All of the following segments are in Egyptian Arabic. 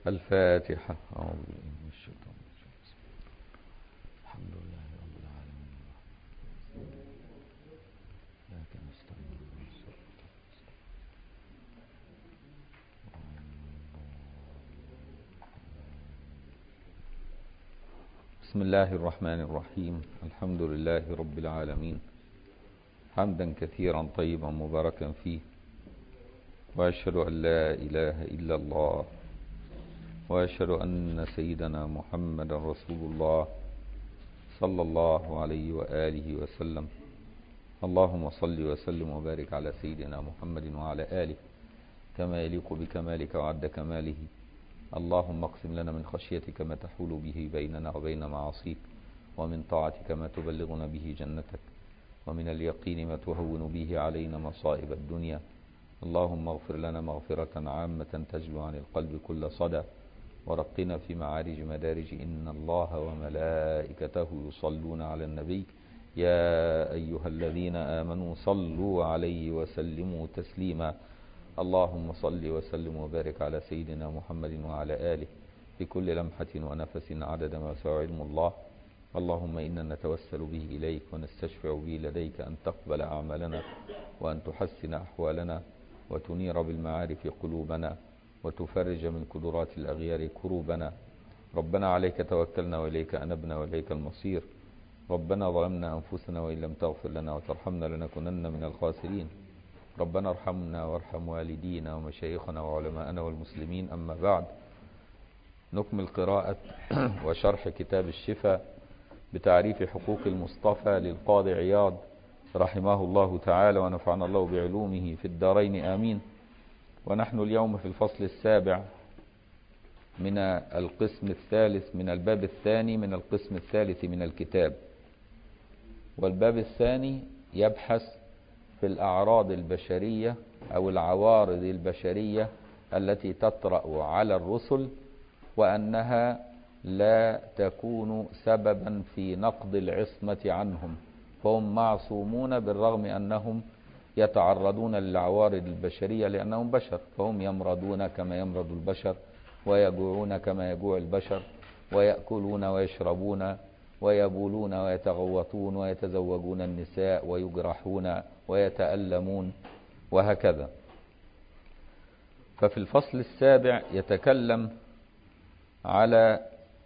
الفاتحة أعوذ بالله من الشيطان الرجيم الحمد لله رب العالمين إياك نستعين اهدنا الصراط بسم الله الرحمن الرحيم الحمد لله رب العالمين حمدا كثيرا طيبا مباركا فيه وأشهد أن لا إله إلا الله وأشهد أن سيدنا محمد رسول الله صلى الله عليه وآله وسلم اللهم صل وسلم وبارك على سيدنا محمد وعلى آله كما يليق بكمالك وعد كماله اللهم اقسم لنا من خشيتك ما تحول به بيننا وبين معاصيك ومن طاعتك ما تبلغنا به جنتك ومن اليقين ما تهون به علينا مصائب الدنيا اللهم اغفر لنا مغفرة عامة تجلو عن القلب كل صدى ورقنا في معارج مدارج إن الله وملائكته يصلون على النبي يا أيها الذين آمنوا صلوا عليه وسلموا تسليما اللهم صل وسلم وبارك على سيدنا محمد وعلى آله بكل لمحة ونفس عدد ما سوى علم الله اللهم إنا نتوسل به إليك ونستشفع به لديك أن تقبل أعمالنا وأن تحسن أحوالنا وتنير بالمعارف قلوبنا وتفرج من كدرات الأغيار كروبنا ربنا عليك توكلنا وإليك أنبنا وإليك المصير ربنا ظلمنا أنفسنا وإن لم تغفر لنا وترحمنا لنكونن من الخاسرين ربنا ارحمنا وارحم والدينا ومشايخنا وعلماءنا والمسلمين أما بعد نكمل قراءة وشرح كتاب الشفاء بتعريف حقوق المصطفى للقاضي عياض رحمه الله تعالى ونفعنا الله بعلومه في الدارين آمين ونحن اليوم في الفصل السابع من القسم الثالث من الباب الثاني من القسم الثالث من الكتاب والباب الثاني يبحث في الأعراض البشرية أو العوارض البشرية التي تطرأ على الرسل وأنها لا تكون سببا في نقض العصمة عنهم فهم معصومون بالرغم أنهم يتعرضون للعوارض البشرية لأنهم بشر فهم يمرضون كما يمرض البشر ويجوعون كما يجوع البشر ويأكلون ويشربون ويبولون ويتغوطون ويتزوجون النساء ويجرحون ويتألمون وهكذا ففي الفصل السابع يتكلم على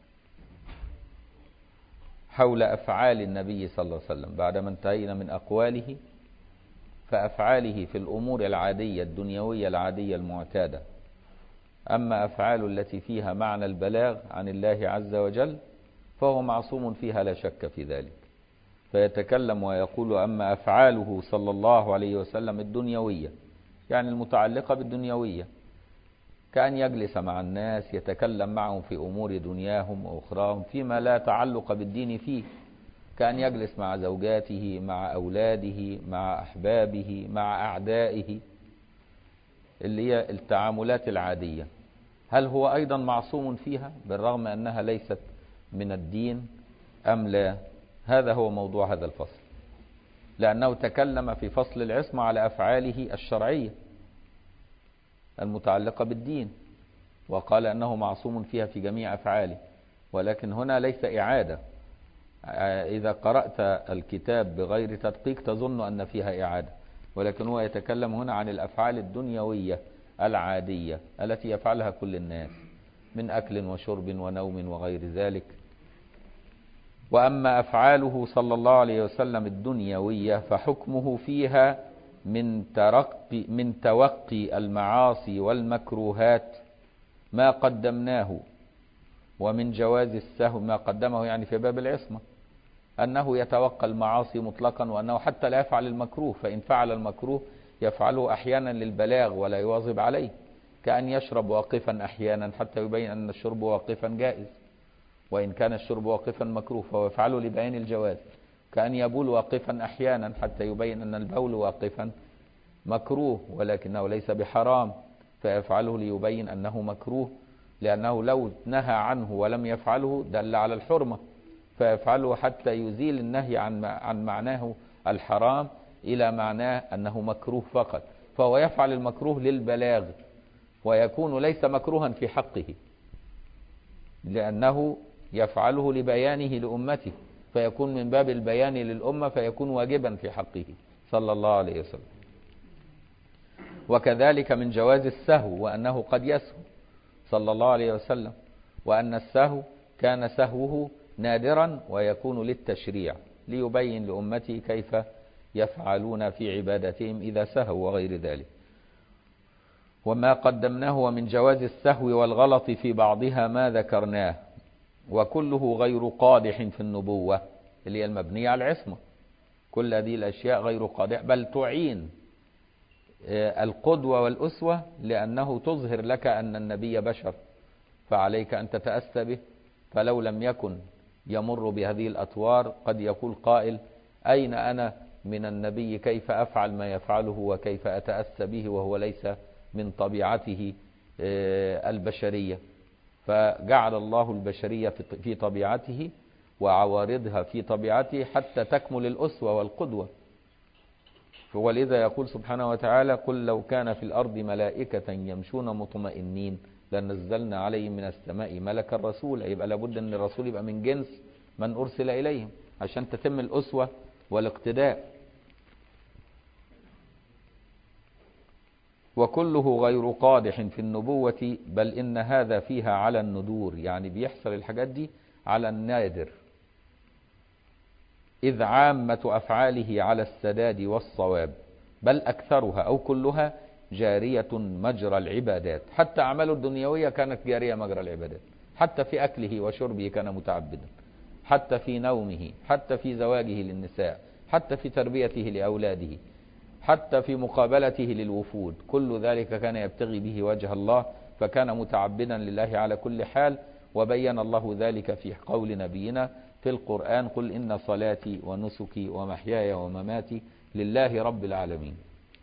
حول أفعال النبي صلى الله عليه وسلم بعدما انتهينا من أقواله فأفعاله في الأمور العادية الدنيوية العادية المعتادة أما أفعال التي فيها معنى البلاغ عن الله عز وجل فهو معصوم فيها لا شك في ذلك فيتكلم ويقول أما أفعاله صلى الله عليه وسلم الدنيوية يعني المتعلقة بالدنيوية كأن يجلس مع الناس يتكلم معهم في أمور دنياهم وأخراهم فيما لا تعلق بالدين فيه كأن يجلس مع زوجاته مع أولاده مع أحبابه مع أعدائه اللي هي التعاملات العادية هل هو أيضا معصوم فيها بالرغم أنها ليست من الدين أم لا هذا هو موضوع هذا الفصل لأنه تكلم في فصل العصمة على أفعاله الشرعية المتعلقة بالدين وقال أنه معصوم فيها في جميع أفعاله ولكن هنا ليس إعادة إذا قرأت الكتاب بغير تدقيق تظن أن فيها إعادة ولكن هو يتكلم هنا عن الأفعال الدنيوية العادية التي يفعلها كل الناس من أكل وشرب ونوم وغير ذلك وأما أفعاله صلى الله عليه وسلم الدنيوية فحكمه فيها من ترقي من توقي المعاصي والمكروهات ما قدمناه ومن جواز السهو ما قدمه يعني في باب العصمة أنه يتوقى المعاصي مطلقا وأنه حتى لا يفعل المكروه فإن فعل المكروه يفعله أحيانا للبلاغ ولا يواظب عليه كأن يشرب واقفا أحيانا حتى يبين أن الشرب واقفا جائز وإن كان الشرب واقفا مكروه فهو يفعله لبيان الجواز كأن يبول واقفا أحيانا حتى يبين أن البول واقفا مكروه ولكنه ليس بحرام فيفعله ليبين أنه مكروه لأنه لو نهى عنه ولم يفعله دل على الحرمة فيفعله حتى يزيل النهي عن عن معناه الحرام إلى معناه أنه مكروه فقط فهو يفعل المكروه للبلاغ ويكون ليس مكروها في حقه لأنه يفعله لبيانه لأمته فيكون من باب البيان للأمة فيكون واجبا في حقه صلى الله عليه وسلم وكذلك من جواز السهو وأنه قد يسهو صلى الله عليه وسلم وأن السهو كان سهوه نادرا ويكون للتشريع ليبين لأمته كيف يفعلون في عبادتهم إذا سهوا وغير ذلك وما قدمناه ومن جواز السهو والغلط في بعضها ما ذكرناه وكله غير قادح في النبوة اللي هي المبنية على العصمة كل هذه الأشياء غير قادح بل تعين القدوة والأسوة لأنه تظهر لك أن النبي بشر فعليك أن تتأسى به فلو لم يكن يمر بهذه الأطوار قد يقول قائل أين أنا من النبي كيف أفعل ما يفعله وكيف أتأسى به وهو ليس من طبيعته البشرية فجعل الله البشرية في طبيعته وعوارضها في طبيعته حتى تكمل الأسوة والقدوة ولذا يقول سبحانه وتعالى قل لو كان في الأرض ملائكة يمشون مطمئنين لنزلنا عليهم من السماء ملكا رسولا يبقى لابد أن الرسول يبقى من جنس من أرسل إليهم عشان تتم الأسوة والاقتداء وكله غير قادح في النبوة بل إن هذا فيها على الندور يعني بيحصل الحاجات دي على النادر إذ عامة أفعاله على السداد والصواب بل أكثرها أو كلها جارية مجرى العبادات حتى أعماله الدنيوية كانت جارية مجرى العبادات حتى في أكله وشربه كان متعبدا حتى في نومه حتى في زواجه للنساء حتى في تربيته لأولاده حتى في مقابلته للوفود كل ذلك كان يبتغي به وجه الله فكان متعبدا لله على كل حال وبين الله ذلك في قول نبينا في القرآن قل إن صلاتي ونسكي ومحياي ومماتي لله رب العالمين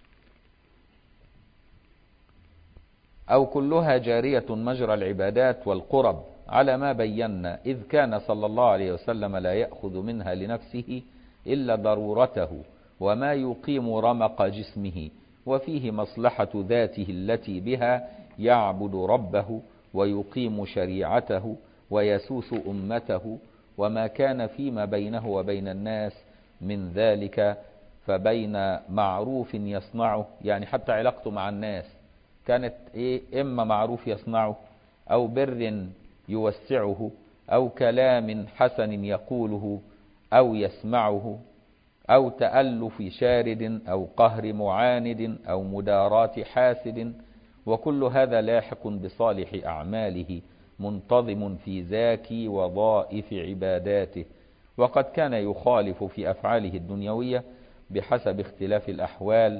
أو كلها جارية مجرى العبادات والقرب على ما بينا إذ كان صلى الله عليه وسلم لا يأخذ منها لنفسه إلا ضرورته وما يقيم رمق جسمه وفيه مصلحة ذاته التي بها يعبد ربه ويقيم شريعته ويسوس أمته وما كان فيما بينه وبين الناس من ذلك فبين معروف يصنعه يعني حتى علاقته مع الناس كانت إيه إما معروف يصنعه أو بر يوسعه أو كلام حسن يقوله أو يسمعه أو تألف شارد أو قهر معاند أو مدارات حاسد وكل هذا لاحق بصالح أعماله منتظم في زاكي وظائف عباداته وقد كان يخالف في أفعاله الدنيوية بحسب اختلاف الأحوال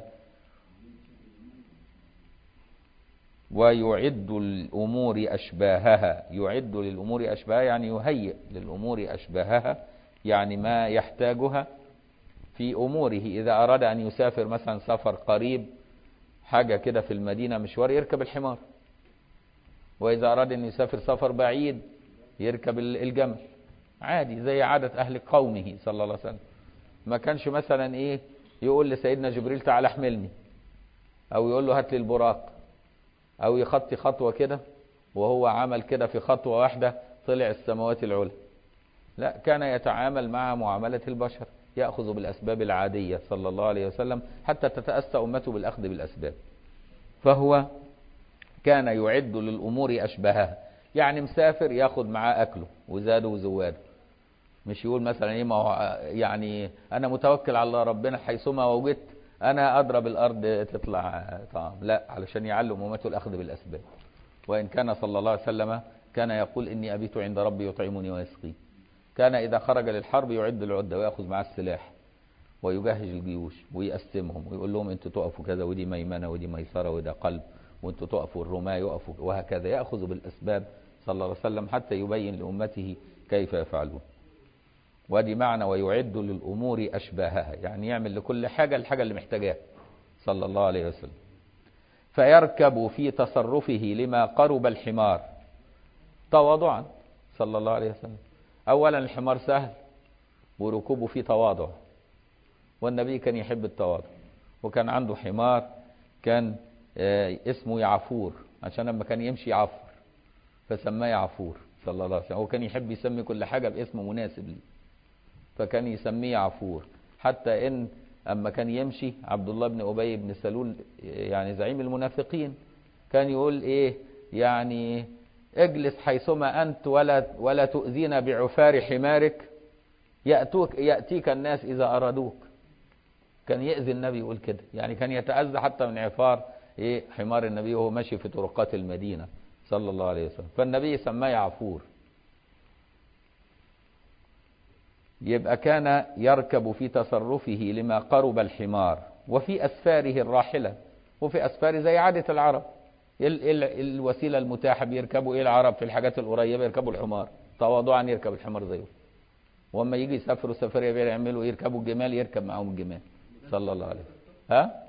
ويعد الأمور أشباهها يعد للأمور أشباهها يعني يهيئ للأمور أشباهها يعني ما يحتاجها في أموره إذا أراد أن يسافر مثلا سفر قريب حاجة كده في المدينة مشوار يركب الحمار وإذا أراد أن يسافر سفر بعيد يركب الجمل عادي زي عادة أهل قومه صلى الله عليه وسلم ما كانش مثلا إيه يقول لسيدنا جبريل تعالى احملني أو يقول له هات لي البراق أو يخطي خطوة كده وهو عمل كده في خطوة واحدة طلع السماوات العلى لا كان يتعامل مع معاملة البشر يأخذ بالأسباب العادية صلى الله عليه وسلم حتى تتأسى أمته بالأخذ بالأسباب فهو كان يعد للأمور أشبهها يعني مسافر ياخد معاه أكله وزاده وزواده مش يقول مثلا ايه ما هو يعني انا متوكل على ربنا حيثما وجدت انا اضرب الارض تطلع طعام لا علشان يعلم امته الاخذ بالاسباب وان كان صلى الله عليه وسلم كان يقول اني ابيت عند ربي يطعمني ويسقي كان اذا خرج للحرب يعد العده وياخذ معاه السلاح ويجهز الجيوش ويقسمهم ويقول لهم انتوا تقفوا كذا ودي ميمنه ودي ميسره وده قلب وانتوا تقفوا الرماة يقفوا وهكذا ياخذ بالاسباب صلى الله عليه وسلم حتى يبين لامته كيف يفعلون وادي معنى ويعد للأمور أشباهها يعني يعمل لكل حاجة الحاجة اللي محتاجاها صلى الله عليه وسلم فيركب في تصرفه لما قرب الحمار تواضعا صلى الله عليه وسلم أولا الحمار سهل وركوبه فيه تواضع والنبي كان يحب التواضع وكان عنده حمار كان اسمه يعفور عشان لما كان يمشي يعفر فسماه يعفور صلى الله عليه وسلم هو كان يحب يسمي كل حاجة باسم مناسب ليه فكان يسميه عفور حتى ان اما كان يمشي عبد الله بن ابي بن سلول يعني زعيم المنافقين كان يقول ايه يعني اجلس حيثما انت ولا ولا تؤذينا بعفار حمارك ياتوك ياتيك الناس اذا ارادوك كان يأذي النبي يقول كده يعني كان يتأذى حتى من عفار ايه حمار النبي وهو ماشي في طرقات المدينة صلى الله عليه وسلم فالنبي سماه عفور يبقى كان يركب في تصرفه لما قرب الحمار وفي أسفاره الراحلة وفي أسفار زي عادة العرب ال ال الوسيلة المتاحة بيركبوا إيه العرب في الحاجات القريبة يركبوا الحمار تواضعا يركب الحمار زيه واما يجي يسافروا سفرية بيعملوا يركبوا الجمال يركب معاهم الجمال صلى الله عليه وسلم ها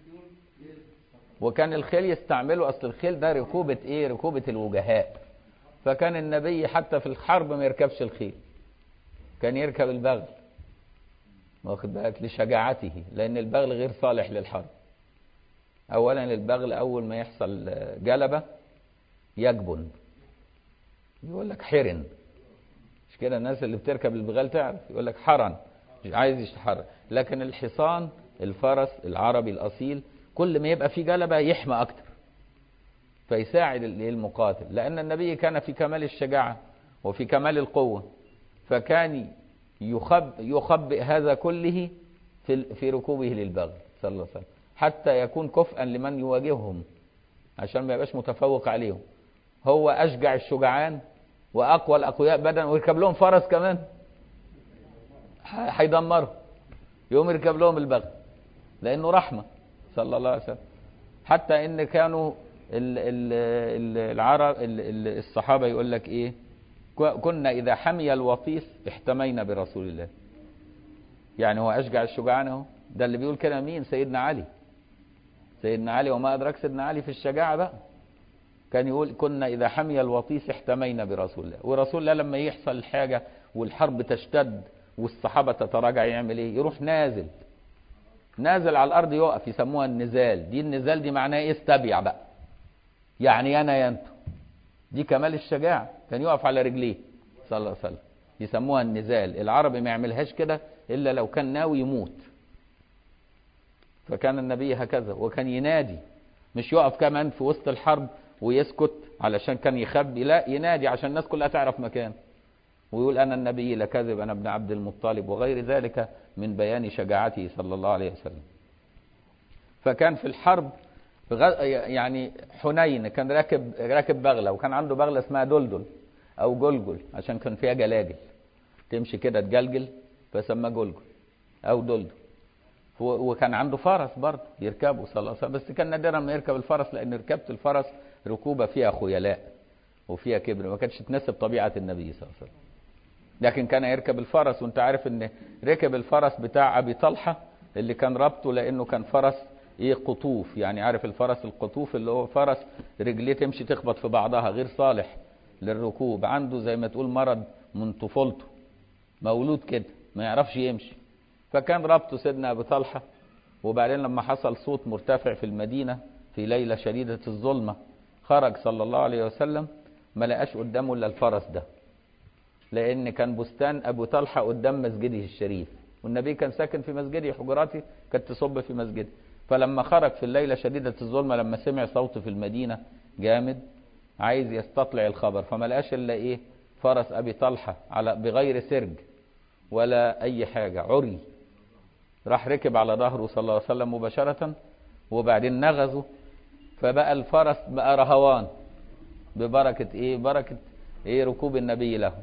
وكان الخيل يستعملوا اصل الخيل ده ركوبة ايه ركوبة الوجهاء فكان النبي حتى في الحرب ما يركبش الخيل كان يركب البغل واخد بالك لشجاعته لان البغل غير صالح للحرب اولا البغل اول ما يحصل جلبة يجبن يقول لك حرن مش كده الناس اللي بتركب البغال تعرف يقول لك حرن مش عايز يتحرك لكن الحصان الفرس العربي الاصيل كل ما يبقى فيه جلبة يحمى اكتر فيساعد المقاتل لان النبي كان في كمال الشجاعة وفي كمال القوة فكان يخب يخبئ هذا كله في في ركوبه للبغل صلى الله عليه وسلم حتى يكون كفءا لمن يواجههم عشان ما يبقاش متفوق عليهم هو اشجع الشجعان واقوى الاقوياء بدنا ويركب لهم فرس كمان هيدمروا يقوم يركب لهم البغل لانه رحمه صلى الله عليه وسلم حتى ان كانوا ال ال العرب ال الصحابه يقول لك ايه كنا اذا حمي الوطيس احتمينا برسول الله يعني هو اشجع الشجعان اهو ده اللي بيقول كده مين سيدنا علي سيدنا علي وما ادراك سيدنا علي في الشجاعه بقى كان يقول كنا اذا حمي الوطيس احتمينا برسول الله ورسول الله لما يحصل حاجه والحرب تشتد والصحابه تتراجع يعمل ايه يروح نازل نازل على الارض يقف يسموها النزال دي النزال دي معناها ايه استبيع بقى يعني انا يا انتوا دي كمال الشجاعه كان يقف على رجليه صلى الله عليه وسلم يسموها النزال العربي ما يعملهاش كده الا لو كان ناوي يموت فكان النبي هكذا وكان ينادي مش يقف كمان في وسط الحرب ويسكت علشان كان يخبي لا ينادي عشان الناس كلها تعرف مكانه ويقول انا النبي لا كذب انا ابن عبد المطلب وغير ذلك من بيان شجاعته صلى الله عليه وسلم فكان في الحرب يعني حنين كان راكب راكب بغله وكان عنده بغله اسمها دلدل او جلجل عشان كان فيها جلاجل تمشي كده تجلجل فسماه جلجل او دلدل وكان عنده فرس برضه يركبه صلى الله عليه وسلم بس كان نادرا ما يركب الفرس لان ركبه الفرس ركوبه فيها خيلاء وفيها كبر ما كانتش تناسب طبيعه النبي صلى الله عليه وسلم لكن كان يركب الفرس وانت عارف ان ركب الفرس بتاع ابي طلحه اللي كان ربطه لانه كان فرس ايه قطوف يعني عارف الفرس القطوف اللي هو فرس رجليه تمشي تخبط في بعضها غير صالح للركوب عنده زي ما تقول مرض من طفولته مولود كده ما يعرفش يمشي فكان ربطه سيدنا ابي طلحه وبعدين لما حصل صوت مرتفع في المدينه في ليله شديده الظلمه خرج صلى الله عليه وسلم ما لقاش قدامه الا الفرس ده لان كان بستان ابو طلحه قدام مسجده الشريف والنبي كان ساكن في مسجده حجراته كانت تصب في مسجده فلما خرج في الليله شديده الظلمه لما سمع صوت في المدينه جامد عايز يستطلع الخبر فما لقاش الا ايه فرس ابي طلحه على بغير سرج ولا اي حاجه عري راح ركب على ظهره صلى الله عليه وسلم مباشره وبعدين نغزه فبقى الفرس بقى رهوان ببركه ايه بركه ايه ركوب النبي له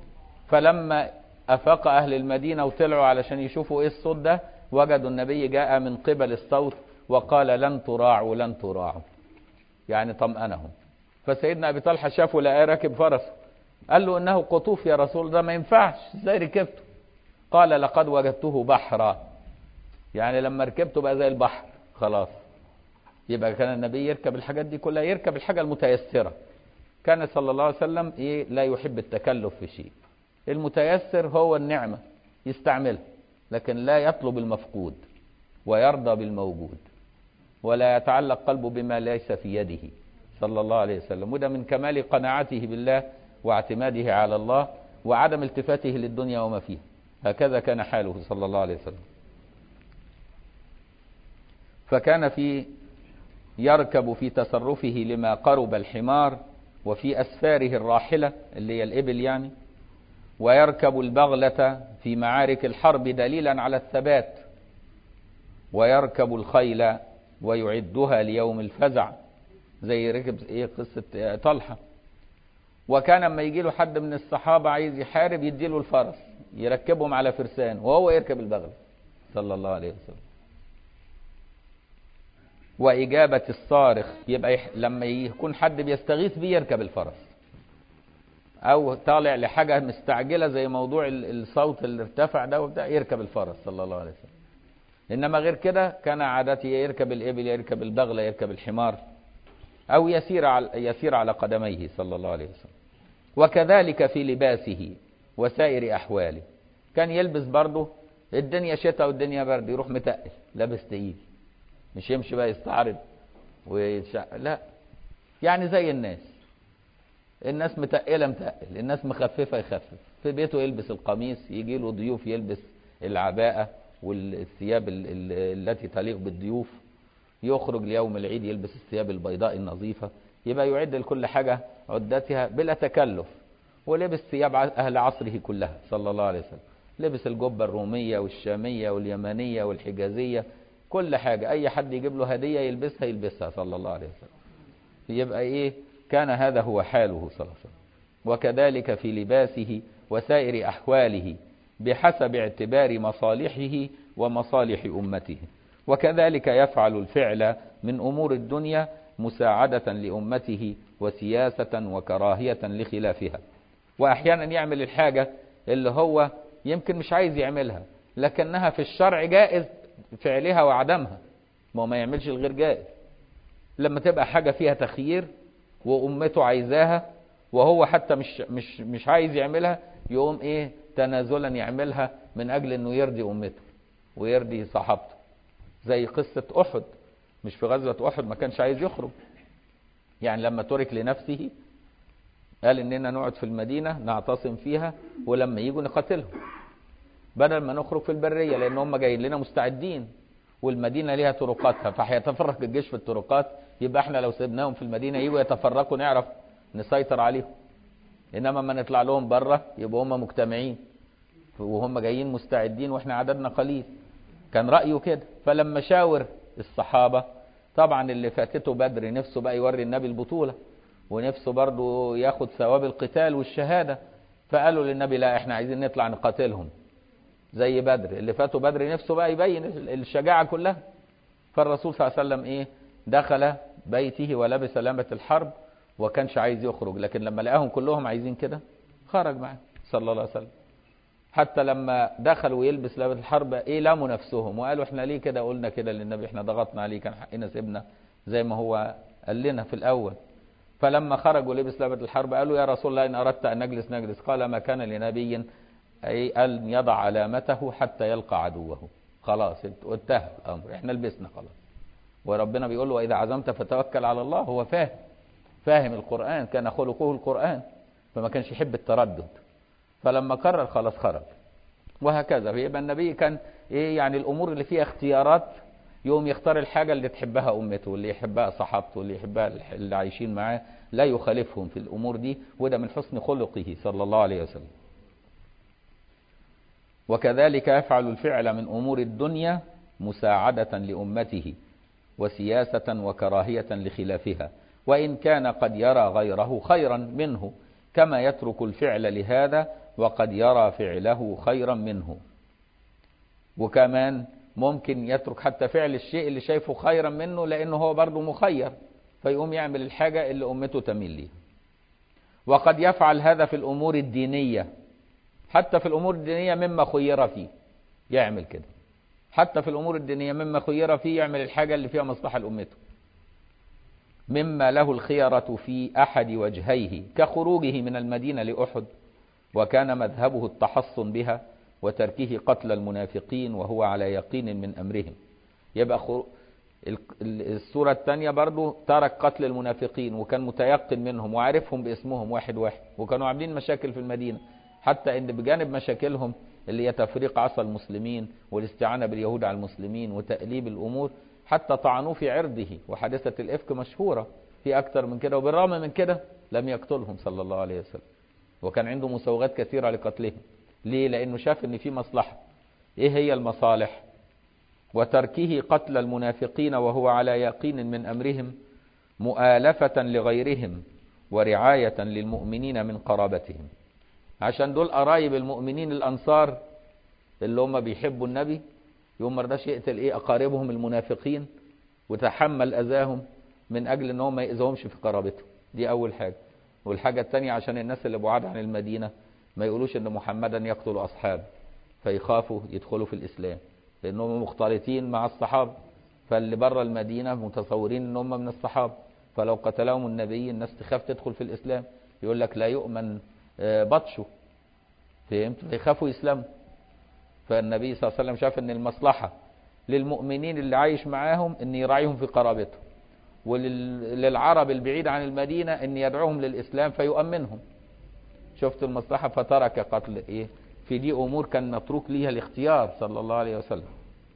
فلما افاق اهل المدينه وطلعوا علشان يشوفوا ايه الصوت ده وجدوا النبي جاء من قبل الصوت وقال لن تراعوا لن تراعوا يعني طمأنهم فسيدنا ابي طلحه شافه لقاه راكب فرسه قال له انه قطوف يا رسول الله ما ينفعش ازاي ركبته قال لقد وجدته بحرا يعني لما ركبته بقى زي البحر خلاص يبقى كان النبي يركب الحاجات دي كلها يركب الحاجه المتيسره كان صلى الله عليه وسلم ايه لا يحب التكلف في شيء المتيسر هو النعمه يستعملها لكن لا يطلب المفقود ويرضى بالموجود ولا يتعلق قلبه بما ليس في يده صلى الله عليه وسلم وده من كمال قناعته بالله واعتماده على الله وعدم التفاته للدنيا وما فيها هكذا كان حاله صلى الله عليه وسلم فكان في يركب في تصرفه لما قرب الحمار وفي أسفاره الراحلة اللي هي الإبل يعني ويركب البغلة في معارك الحرب دليلا على الثبات ويركب الخيل ويعدها ليوم الفزع زي ركب ايه قصة طلحة وكان لما يجي له حد من الصحابة عايز يحارب يديله الفرس يركبهم على فرسان وهو يركب البغل صلى الله عليه وسلم وإجابة الصارخ يبقى يح... لما يكون حد بيستغيث بيه يركب الفرس أو طالع لحاجة مستعجلة زي موضوع الصوت اللي ارتفع ده وبتاع يركب الفرس صلى الله عليه وسلم إنما غير كده كان عادته يركب الإبل يركب البغلة يركب الحمار أو يسير على يسير على قدميه صلى الله عليه وسلم وكذلك في لباسه وسائر أحواله كان يلبس برضه الدنيا شتاء والدنيا برد يروح متقل لابس تقيل مش يمشي بقى يستعرض ويتشع... لا يعني زي الناس الناس متقلة متقل الناس مخففة يخفف في بيته يلبس القميص يجي له ضيوف يلبس العباءة والثياب ال... ال... التي تليق بالضيوف يخرج ليوم العيد يلبس الثياب البيضاء النظيفة يبقى يعد لكل حاجة عدتها بلا تكلف ولبس ثياب أهل عصره كلها صلى الله عليه وسلم لبس الجبة الرومية والشامية واليمنية والحجازية كل حاجة أي حد يجيب له هدية يلبسها يلبسها صلى الله عليه وسلم يبقى إيه كان هذا هو حاله صلى الله عليه وسلم وكذلك في لباسه وسائر أحواله بحسب اعتبار مصالحه ومصالح أمته وكذلك يفعل الفعل من أمور الدنيا مساعدة لأمته وسياسة وكراهية لخلافها وأحيانا يعمل الحاجة اللي هو يمكن مش عايز يعملها لكنها في الشرع جائز فعلها وعدمها ما هو ما يعملش الغير جائز لما تبقى حاجة فيها تخيير وأمته عايزاها وهو حتى مش مش مش عايز يعملها يقوم ايه تنازلا يعملها من اجل انه يرضي امته ويرضي صحابته زي قصة احد مش في غزوة احد ما كانش عايز يخرج يعني لما ترك لنفسه قال اننا نقعد في المدينة نعتصم فيها ولما يجوا نقاتلهم بدل ما نخرج في البرية لان هم جايين لنا مستعدين والمدينة ليها طرقاتها فهيتفرق الجيش في الطرقات يبقى احنا لو سيبناهم في المدينة يجوا يتفرقوا نعرف نسيطر عليهم انما ما نطلع لهم بره يبقوا هم مجتمعين وهم جايين مستعدين واحنا عددنا قليل كان رأيه كده فلما شاور الصحابة طبعا اللي فاتته بدر نفسه بقى يوري النبي البطولة ونفسه برضه ياخد ثواب القتال والشهادة فقالوا للنبي لا احنا عايزين نطلع نقاتلهم زي بدر اللي فاتوا بدر نفسه بقى يبين الشجاعة كلها فالرسول صلى الله عليه وسلم ايه دخل بيته ولبس لامة الحرب وكانش عايز يخرج لكن لما لقاهم كلهم عايزين كده خرج معاه صلى الله عليه وسلم حتى لما دخلوا يلبس لابس الحرب ايه لاموا نفسهم وقالوا احنا ليه كده قلنا كده للنبي احنا ضغطنا عليه كان حقنا سيبنا زي ما هو قال لنا في الاول فلما خرجوا لبس لابس الحرب قالوا يا رسول الله ان اردت ان نجلس نجلس قال ما كان لنبي اي ان يضع علامته حتى يلقى عدوه خلاص انتهى الامر احنا لبسنا خلاص وربنا بيقول له واذا عزمت فتوكل على الله هو فاهم فاهم القرآن كان خلقه القرآن فما كانش يحب التردد فلما قرر خلاص خرج وهكذا فيبقى النبي كان ايه يعني الامور اللي فيها اختيارات يوم يختار الحاجة اللي تحبها امته واللي يحبها صحابته واللي يحبها اللي عايشين معاه لا يخالفهم في الامور دي وده من حسن خلقه صلى الله عليه وسلم وكذلك يفعل الفعل من امور الدنيا مساعدة لامته وسياسة وكراهية لخلافها وإن كان قد يرى غيره خيرا منه كما يترك الفعل لهذا وقد يرى فعله خيرا منه وكمان ممكن يترك حتى فعل الشيء اللي شايفه خيرا منه لأنه هو برضه مخير فيقوم يعمل الحاجة اللي أمته تميل ليها وقد يفعل هذا في الأمور الدينية حتى في الأمور الدينية مما خير فيه يعمل كده حتى في الأمور الدينية مما خير فيه يعمل الحاجة اللي فيها مصلحة لأمته مما له الخيرة في أحد وجهيه كخروجه من المدينة لأحد وكان مذهبه التحصن بها وتركه قتل المنافقين وهو على يقين من أمرهم يبقى السورة الثانية برضو ترك قتل المنافقين وكان متيقن منهم وعارفهم باسمهم واحد واحد وكانوا عاملين مشاكل في المدينة حتى ان بجانب مشاكلهم اللي هي تفريق عصا المسلمين والاستعانة باليهود على المسلمين وتقليب الأمور حتى طعنوه في عرضه وحادثة الإفك مشهورة في أكثر من كده وبالرغم من كده لم يقتلهم صلى الله عليه وسلم وكان عنده مسوغات كثيرة لقتلهم ليه؟ لأنه شاف أن في مصلحة إيه هي المصالح؟ وتركه قتل المنافقين وهو على يقين من أمرهم مؤالفة لغيرهم ورعاية للمؤمنين من قرابتهم عشان دول قرايب المؤمنين الأنصار اللي هم بيحبوا النبي يوم ما رضاش يقتل ايه أقاربهم المنافقين وتحمل أذاهم من أجل ان هم ما يأذوهمش في قرابتهم دي أول حاجة والحاجة الثانية عشان الناس اللي بعاد عن المدينة ما يقولوش ان محمدا يقتل أصحابه فيخافوا يدخلوا في الإسلام لأنهم مختلطين مع الصحابة فاللي بره المدينة متصورين ان هم من الصحابة فلو قتلهم النبي الناس تخاف تدخل في الإسلام يقول لك لا يؤمن بطشوا فهمت فيخافوا يسلموا فالنبي صلى الله عليه وسلم شاف ان المصلحة للمؤمنين اللي عايش معاهم ان يراعيهم في قرابتهم وللعرب البعيد عن المدينة ان يدعوهم للإسلام فيؤمنهم شفت المصلحة فترك قتل ايه في دي امور كان متروك ليها الاختيار صلى الله عليه وسلم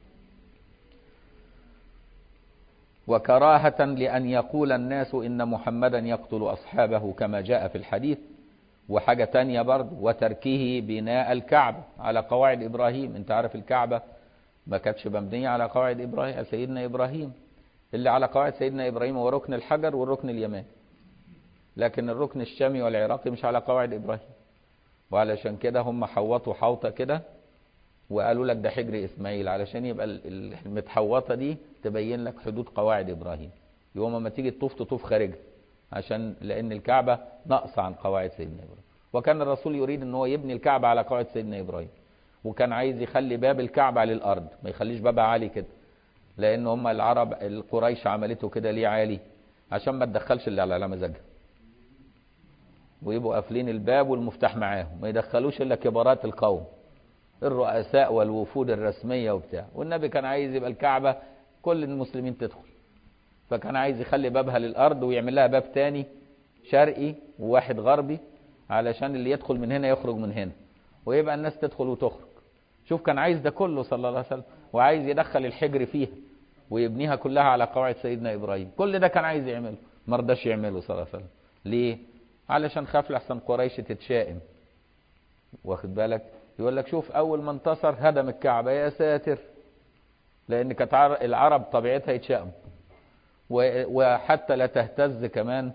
وكراهة لأن يقول الناس إن محمدا يقتل أصحابه كما جاء في الحديث وحاجة تانية برضه وتركه بناء الكعبة على قواعد إبراهيم انت عارف الكعبة ما كانتش مبنية على قواعد إبراهيم سيدنا إبراهيم اللي على قواعد سيدنا إبراهيم هو ركن الحجر والركن اليماني لكن الركن الشامي والعراقي مش على قواعد إبراهيم وعلشان كده هم حوطوا حوطة كده وقالوا لك ده حجر إسماعيل علشان يبقى المتحوطة دي تبين لك حدود قواعد إبراهيم يوم ما تيجي تطوف تطوف خارجها عشان لأن الكعبة ناقصة عن قواعد سيدنا إبراهيم وكان الرسول يريد ان هو يبني الكعبة على قواعد سيدنا إبراهيم وكان عايز يخلي باب الكعبة للأرض ما يخليش بابها عالي كده لأن هم العرب القريش عملته كده ليه عالي عشان ما تدخلش اللي على مزاجها ويبقوا قافلين الباب والمفتاح معاهم ما يدخلوش إلا كبارات القوم الرؤساء والوفود الرسمية وبتاع والنبي كان عايز يبقى الكعبة كل المسلمين تدخل فكان عايز يخلي بابها للأرض ويعمل لها باب تاني شرقي وواحد غربي علشان اللي يدخل من هنا يخرج من هنا ويبقى الناس تدخل وتخرج شوف كان عايز ده كله صلى الله عليه وسلم وعايز يدخل الحجر فيها ويبنيها كلها على قواعد سيدنا إبراهيم كل ده كان عايز يعمله ما رضاش يعمله صلى الله عليه وسلم ليه علشان خاف لحسن قريش تتشائم واخد بالك يقول لك شوف أول ما انتصر هدم الكعبة يا ساتر لأن كانت العرب طبيعتها يتشائموا وحتى لا تهتز كمان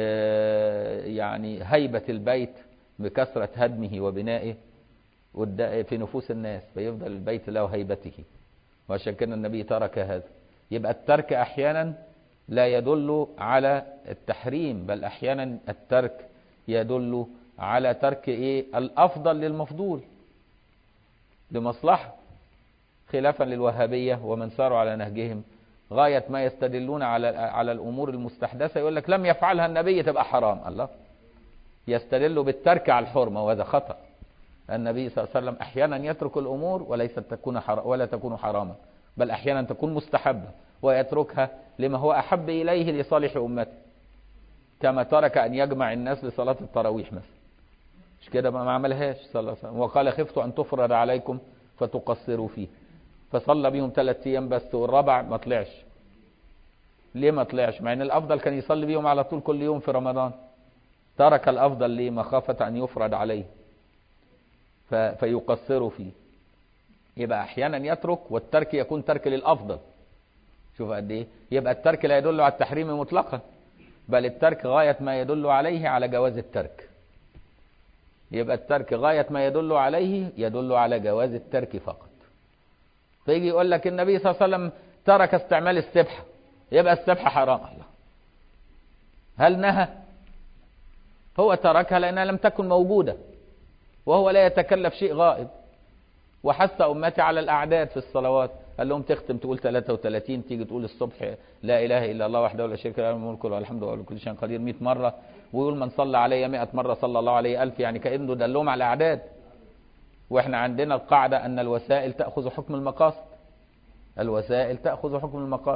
يعني هيبة البيت بكثرة هدمه وبنائه في نفوس الناس فيفضل البيت له هيبته وعشان كده النبي ترك هذا يبقى الترك أحيانا لا يدل على التحريم بل أحيانا الترك يدل على ترك إيه الأفضل للمفضول لمصلحة خلافا للوهابية ومن ساروا على نهجهم غاية ما يستدلون على على الأمور المستحدثة يقول لك لم يفعلها النبي تبقى حرام الله يستدل بالترك على الحرمة وهذا خطأ النبي صلى الله عليه وسلم أحيانا يترك الأمور وليست تكون حرام ولا تكون حراما بل أحيانا تكون مستحبة ويتركها لما هو أحب إليه لصالح أمته كما ترك أن يجمع الناس لصلاة التراويح مثلا مش كده ما عملهاش صلى الله عليه وسلم وقال خفت أن تفرض عليكم فتقصروا فيه فصلى بيهم ثلاث ايام بس والرابع ما طلعش ليه ما طلعش مع ان الافضل كان يصلي بيهم على طول كل يوم في رمضان ترك الافضل ليه مخافة ان يفرض عليه ف... فيقصروا فيه يبقى احيانا يترك والترك يكون ترك للافضل شوف قد ايه يبقى الترك لا يدل على التحريم مطلقا بل الترك غاية ما يدل عليه على جواز الترك يبقى الترك غاية ما يدل عليه يدل على جواز الترك فقط فيجي يقول لك النبي صلى الله عليه وسلم ترك استعمال السبحة يبقى السبحة حرام الله هل نهى هو تركها لأنها لم تكن موجودة وهو لا يتكلف شيء غائب وحث أمتي على الأعداد في الصلوات قال لهم تختم تقول 33 تيجي تقول الصبح لا إله إلا الله وحده ولا شريك له الملك والحمد لله كل شيء قدير 100 مرة ويقول من صلى علي 100 مرة صلى الله عليه ألف يعني كأنه دلهم على الأعداد واحنا عندنا القاعدة أن الوسائل تأخذ حكم المقاصد الوسائل تأخذ حكم المقاصد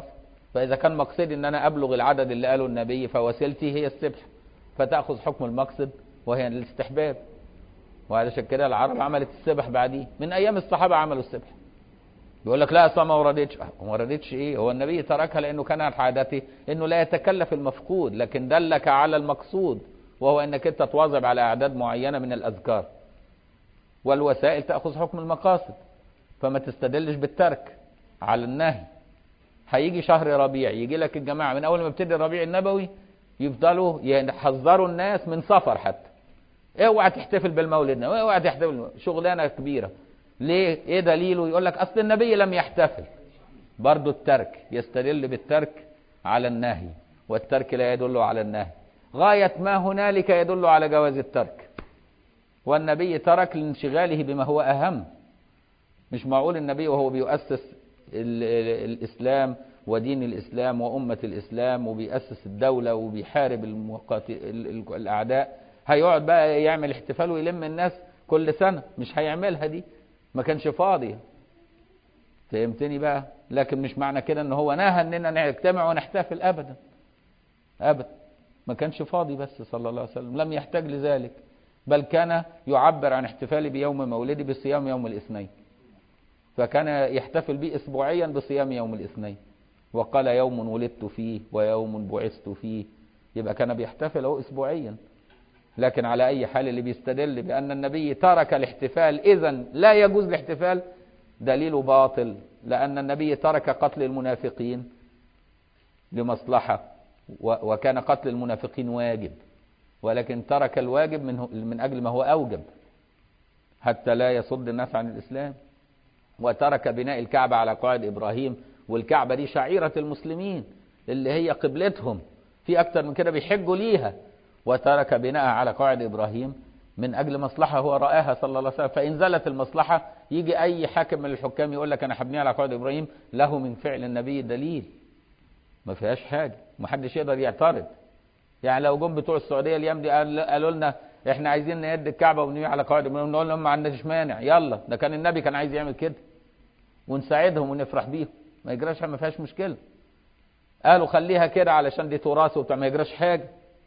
فإذا كان مقصدي أن أنا أبلغ العدد اللي قاله النبي فوسيلتي هي السبح فتأخذ حكم المقصد وهي الاستحباب وعلشان كده العرب عملت السبح بعديه من أيام الصحابة عملوا السبح يقول لك لا اصلا ما وردتش ما وردتش ايه هو النبي تركها لانه كان على عادته انه لا يتكلف المفقود لكن دلك على المقصود وهو انك انت تواظب على اعداد معينه من الاذكار والوسائل تاخذ حكم المقاصد فما تستدلش بالترك على النهي هيجي شهر ربيع يجي لك الجماعه من اول ما يبتدي الربيع النبوي يفضلوا يحذروا الناس من سفر حتى اوعى تحتفل بالمولد اوعى تحتفل شغلانه كبيره ليه ايه دليله يقول لك اصل النبي لم يحتفل برضو الترك يستدل بالترك على النهي والترك لا يدل على النهي غاية ما هنالك يدل على جواز الترك والنبي ترك لانشغاله بما هو أهم مش معقول النبي وهو بيؤسس ال ال الإسلام ودين الإسلام وأمة الإسلام وبيأسس الدولة وبيحارب المقاتل الأعداء هيقعد بقى يعمل احتفال ويلم الناس كل سنة مش هيعملها دي ما كانش فاضي فهمتني بقى لكن مش معنى كده ان هو نهى اننا نجتمع ونحتفل ابدا ابدا ما كانش فاضي بس صلى الله عليه وسلم لم يحتاج لذلك بل كان يعبر عن احتفاله بيوم مولده بصيام يوم الاثنين فكان يحتفل به اسبوعيا بصيام يوم الاثنين وقال يوم ولدت فيه ويوم بعثت فيه يبقى كان بيحتفل هو اسبوعيا لكن على أي حال اللي بيستدل بأن النبي ترك الاحتفال إذا لا يجوز الاحتفال دليل باطل لأن النبي ترك قتل المنافقين لمصلحة وكان قتل المنافقين واجب ولكن ترك الواجب من, من أجل ما هو أوجب حتى لا يصد الناس عن الإسلام وترك بناء الكعبة على قواعد إبراهيم والكعبة دي شعيرة المسلمين اللي هي قبلتهم في أكتر من كده بيحجوا ليها وترك بناء على قواعد إبراهيم من أجل مصلحة هو رآها صلى الله عليه وسلم فإن زالت المصلحة يجي أي حاكم من الحكام يقول لك أنا حبني على قواعد إبراهيم له من فعل النبي دليل ما فيهاش حاجة محدش يقدر يعترض يعني لو جم بتوع السعودية الأيام دي قالوا لنا احنا عايزين نهد الكعبة ونبني على قواعد إبراهيم نقول لهم ما عندناش مانع يلا ده كان النبي كان عايز يعمل كده ونساعدهم ونفرح بيهم ما يجراش ما فيهاش مشكلة قالوا خليها كده علشان دي تراث وبتاع ما يجراش حاجة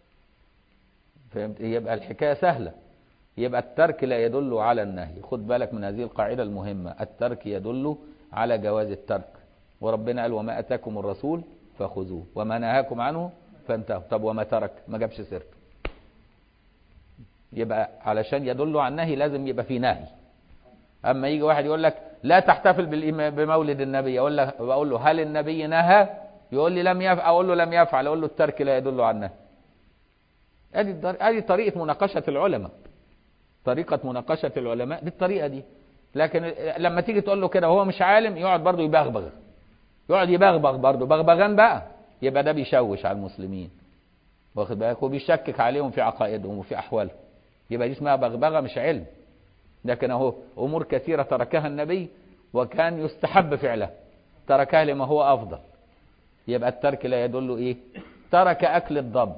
فهمت يبقى الحكاية سهلة يبقى الترك لا يدل على النهي خد بالك من هذه القاعدة المهمة الترك يدل على جواز الترك وربنا قال وما أتاكم الرسول فخذوه وما نهاكم عنه فانتهوا طب وما ترك ما جابش سيرته يبقى علشان يدل على النهي لازم يبقى في نهي اما يجي واحد يقول لك لا تحتفل بمولد النبي اقول له بقول له هل النبي نهى يقول لي لم يفعل اقول له لم يفعل اقول له الترك لا يدل على النهي ادي ادي طريقه مناقشه العلماء طريقه مناقشه العلماء دي الطريقه دي لكن لما تيجي تقول له كده وهو مش عالم يقعد برضه يبغبغ يقعد يبغبغ برضه بغبغان بقى يبقى ده بيشوش على المسلمين واخد بالك وبيشكك عليهم في عقائدهم وفي احوالهم يبقى دي اسمها بغبغه مش علم لكن اهو امور كثيره تركها النبي وكان يستحب فعلها تركها لما هو افضل يبقى الترك لا يدل ايه ترك اكل الضب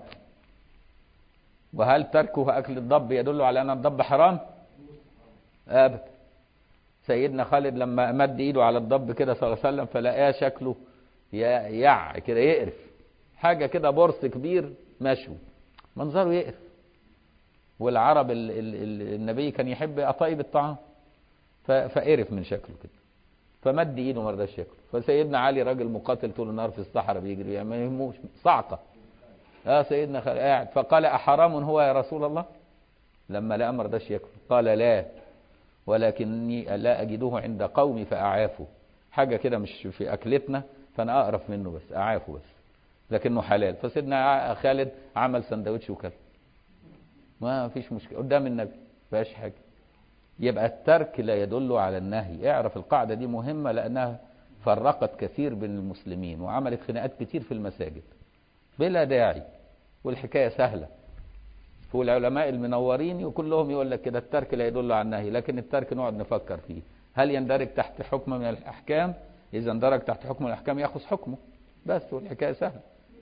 وهل تركه اكل الضب يدل على ان الضب حرام ابدا سيدنا خالد لما مد ايده على الضب كده صلى الله عليه وسلم فلقاه شكله يع كده يقرف حاجه كده برص كبير مشوي منظره يقرف والعرب ال ال ال النبي كان يحب اطيب الطعام فقرف من شكله كده فمد ايده ما رضاش ياكل فسيدنا علي راجل مقاتل طول النهار في الصحراء بيجري يعني ما يهموش صعقه اه سيدنا خالد قاعد فقال احرام هو يا رسول الله لما لقى ما رضاش ياكل قال لا ولكني لا اجده عند قومي فاعافه حاجه كده مش في اكلتنا فانا اقرف منه بس اعافه بس لكنه حلال فسيدنا خالد عمل سندوتش وكل ما فيش مشكله قدام النبي فيهاش حاجه يبقى الترك لا يدل على النهي اعرف القاعده دي مهمه لانها فرقت كثير بين المسلمين وعملت خناقات كتير في المساجد بلا داعي والحكايه سهله والعلماء المنورين وكلهم يقول لك كده الترك لا يدل على النهي لكن الترك نقعد نفكر فيه هل يندرج تحت حكم من الاحكام اذا اندرج تحت حكم الاحكام ياخذ حكمه بس والحكايه سهله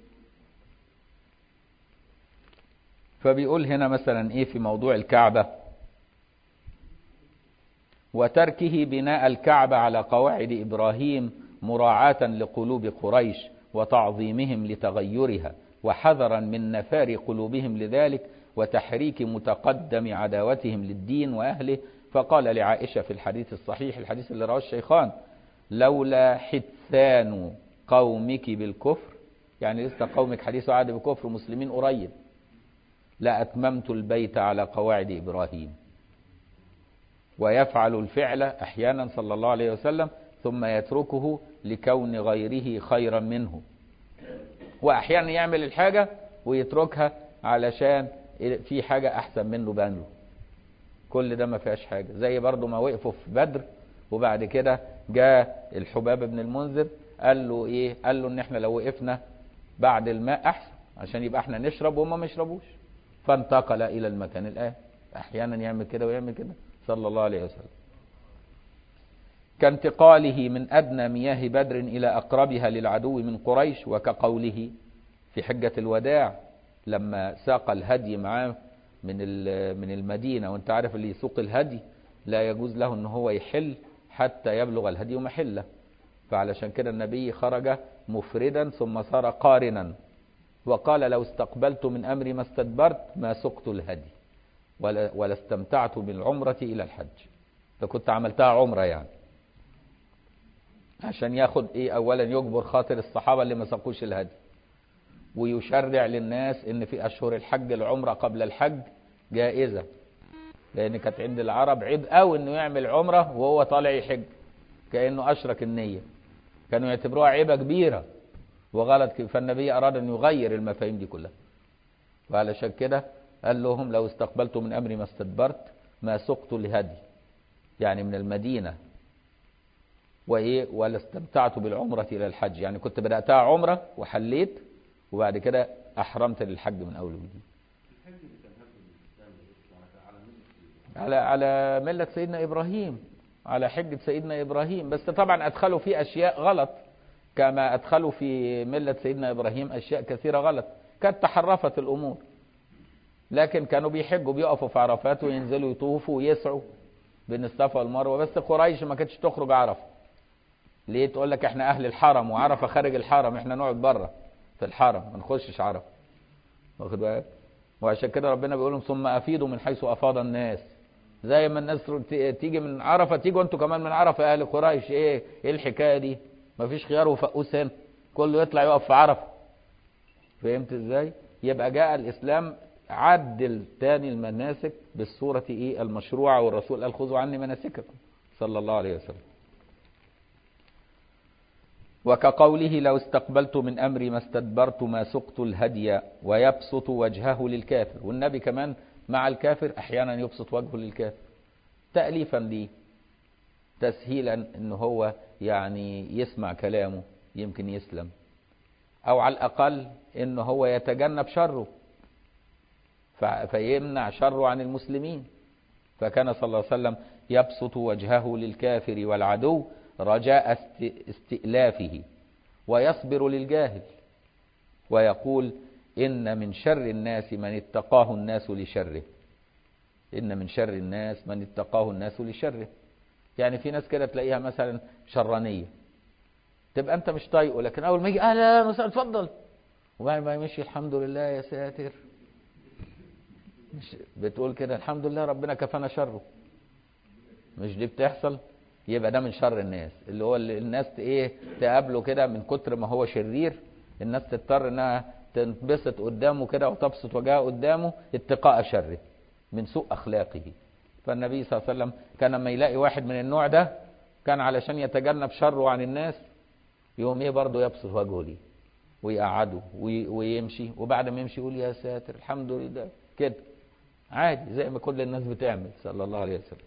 فبيقول هنا مثلا ايه في موضوع الكعبه وتركه بناء الكعبه على قواعد ابراهيم مراعاه لقلوب قريش وتعظيمهم لتغيرها وحذرا من نفار قلوبهم لذلك وتحريك متقدم عداوتهم للدين وأهله فقال لعائشة في الحديث الصحيح الحديث اللي رواه الشيخان لولا حدثان قومك بالكفر يعني لسه قومك حديث عهد بكفر مسلمين قريب لأتممت البيت على قواعد إبراهيم ويفعل الفعل أحيانا صلى الله عليه وسلم ثم يتركه لكون غيره خيرا منه وأحيانا يعمل الحاجة ويتركها علشان في حاجة أحسن منه بانله كل ده ما فيهاش حاجة زي برضو ما وقفوا في بدر وبعد كده جاء الحباب بن المنذر قال له ايه قال له ان احنا لو وقفنا بعد الماء احسن عشان يبقى احنا نشرب وهم ما يشربوش فانتقل الى المكان الان احيانا يعمل كده ويعمل كده صلى الله عليه وسلم كانتقاله من ادنى مياه بدر الى اقربها للعدو من قريش وكقوله في حجة الوداع لما ساق الهدي معاه من من المدينة وانت عارف اللي يسوق الهدي لا يجوز له ان هو يحل حتى يبلغ الهدي محله فعلشان كده النبي خرج مفردا ثم صار قارنا وقال لو استقبلت من أمري ما استدبرت ما سقت الهدي ولا, ولا استمتعت بالعمرة إلى الحج فكنت عملتها عمرة يعني عشان ياخد ايه اولا يجبر خاطر الصحابة اللي ما سقوش الهدي ويشرع للناس ان في اشهر الحج العمرة قبل الحج جائزة لان كانت عند العرب عيب قوي انه يعمل عمرة وهو طالع يحج كأنه اشرك النية كانوا يعتبروها عيبة كبيرة وغلط فالنبي اراد ان يغير المفاهيم دي كلها وعلشان كده قال لهم لو استقبلت من امري ما استدبرت ما سقت لهدي يعني من المدينة وايه ولا استمتعت بالعمرة الى الحج يعني كنت بدأتها عمرة وحليت وبعد كده احرمت للحج من اول وجديد على على ملة سيدنا ابراهيم على حجة سيدنا ابراهيم بس طبعا ادخلوا فيه اشياء غلط كما ادخلوا في ملة سيدنا ابراهيم اشياء كثيرة غلط كانت تحرفت الامور لكن كانوا بيحجوا بيقفوا في عرفات وينزلوا يطوفوا ويسعوا بين الصفا والمروه بس قريش ما كانتش تخرج عرفه ليه تقول لك احنا اهل الحرم وعرفه خارج الحرم احنا نقعد بره في الحرم ما نخشش عرفه واخد بالك وعشان كده ربنا بيقول لهم ثم افيدوا من حيث افاض الناس زي ما الناس تيجي من عرفه تيجوا انتوا كمان من عرفه اهل قريش ايه ايه الحكايه دي ما فيش خيار وفقوس هنا كله يطلع يقف في عرفه فهمت ازاي يبقى جاء الاسلام عدل تاني المناسك بالصورة ايه المشروعة والرسول قال خذوا عني مناسككم صلى الله عليه وسلم وكقوله لو استقبلت من أمري ما استدبرت ما سقت الهدي ويبسط وجهه للكافر والنبي كمان مع الكافر أحيانا يبسط وجهه للكافر تأليفا ليه تسهيلا ان هو يعني يسمع كلامه يمكن يسلم او على الاقل ان هو يتجنب شره فيمنع شره عن المسلمين فكان صلى الله عليه وسلم يبسط وجهه للكافر والعدو رجاء استئلافه ويصبر للجاهل ويقول إن من شر الناس من اتقاه الناس لشره إن من شر الناس من اتقاه الناس لشره يعني في ناس كده تلاقيها مثلا شرانية تبقى أنت مش طايقه لكن أول ما يجي أهلا وسهلا اتفضل وبعد ما يمشي الحمد لله يا ساتر مش بتقول كده الحمد لله ربنا كفانا شره مش دي بتحصل يبقى ده من شر الناس اللي هو اللي الناس ايه تقابله كده من كتر ما هو شرير الناس تضطر انها تنبسط قدامه كده وتبسط وجهها قدامه اتقاء شره من سوء اخلاقه فالنبي صلى الله عليه وسلم كان لما يلاقي واحد من النوع ده كان علشان يتجنب شره عن الناس يقوم ايه برضه يبسط وجهه ليه ويقعده ويمشي وبعد ما يمشي يقول يا ساتر الحمد لله كده عادي زي ما كل الناس بتعمل صلى الله عليه وسلم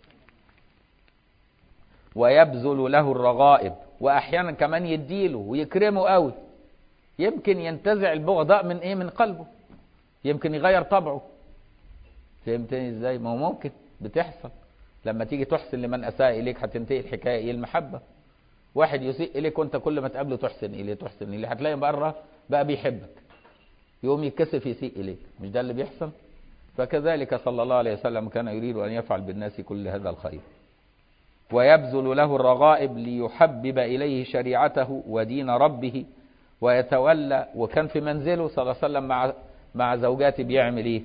ويبذل له الرغائب واحيانا كمان يديله ويكرمه قوي يمكن ينتزع البغضاء من ايه من قلبه يمكن يغير طبعه فهمتني ازاي ما هو ممكن بتحصل لما تيجي تحسن لمن اساء اليك هتنتهي الحكايه ايه المحبه واحد يسيء اليك وانت كل ما تقابله تحسن اليه تحسن اليه هتلاقي بره بقى بيحبك يقوم يتكسف يسيء اليك مش ده اللي بيحصل فكذلك صلى الله عليه وسلم كان يريد أن يفعل بالناس كل هذا الخير ويبذل له الرغائب ليحبب إليه شريعته ودين ربه ويتولى وكان في منزله صلى الله عليه وسلم مع مع زوجاته بيعمل ايه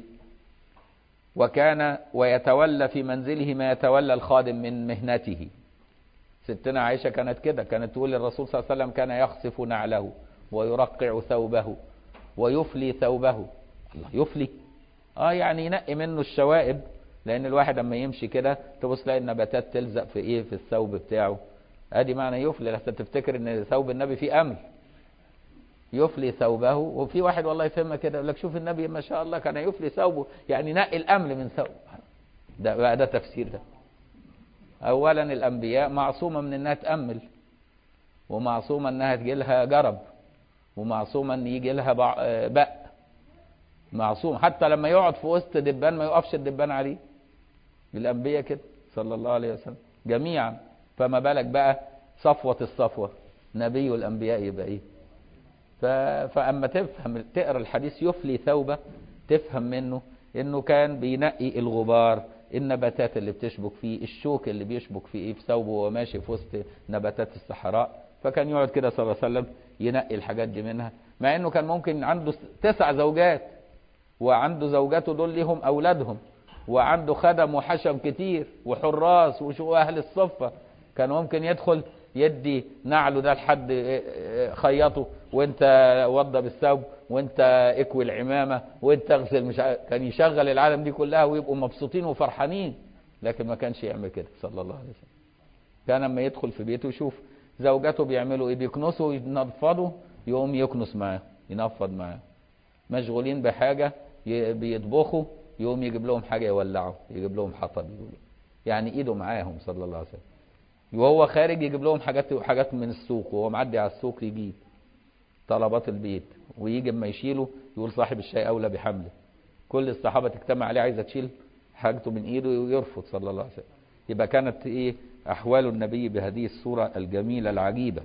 وكان ويتولى في منزله ما يتولى الخادم من مهنته ستنا عائشة كانت كده كانت تقول للرسول صلى الله عليه وسلم كان يخصف نعله ويرقع ثوبه ويفلي ثوبه الله يفلي اه يعني ينقي منه الشوائب لان الواحد لما يمشي كده تبص تلاقي النباتات تلزق في ايه في الثوب بتاعه ادي معنى يفلي لحتى تفتكر ان ثوب النبي فيه امل يفلي ثوبه وفي واحد والله يفهمها كده يقول لك شوف النبي ما شاء الله كان يفلي ثوبه يعني نقي الامل من ثوبه ده بقى ده تفسير ده اولا الانبياء معصومه من انها تامل ومعصومه انها تجي لها جرب ومعصومه ان يجي لها بق معصوم حتى لما يقعد في وسط دبان ما يقفش الدبان عليه الانبياء كده صلى الله عليه وسلم جميعا فما بالك بقى صفوه الصفوه نبي الانبياء يبقى ايه ف... فاما تفهم تقرا الحديث يفلي ثوبه تفهم منه انه كان بينقي الغبار النباتات اللي بتشبك فيه الشوك اللي بيشبك فيه ايه في ثوبه وهو ماشي في وسط نباتات الصحراء فكان يقعد كده صلى الله عليه وسلم ينقي الحاجات دي منها مع انه كان ممكن عنده تسع زوجات وعنده زوجاته دول ليهم اولادهم وعنده خدم وحشم كتير وحراس وشو اهل الصفه كان ممكن يدخل يدي نعله ده لحد خيطه وانت وضى بالثوب وانت اكوي العمامه وانت اغسل مش عارف كان يشغل العالم دي كلها ويبقوا مبسوطين وفرحانين لكن ما كانش يعمل كده صلى الله عليه وسلم كان لما يدخل في بيته يشوف زوجاته بيعملوا ايه بيكنسوا ينفضوا يقوم يكنس معاه ينفض معاه مشغولين بحاجه بيطبخوا يقوم يجيب لهم حاجه يولعوا يجيب لهم حطب يقولوا يعني ايده معاهم صلى الله عليه وسلم وهو خارج يجيب لهم حاجات حاجات من السوق وهو معدي على السوق يجيب طلبات البيت ويجي اما يشيله يقول صاحب الشاي اولى بحمله كل الصحابه تجتمع عليه عايزه تشيل حاجته من ايده ويرفض صلى الله عليه وسلم يبقى كانت ايه احوال النبي بهذه الصوره الجميله العجيبه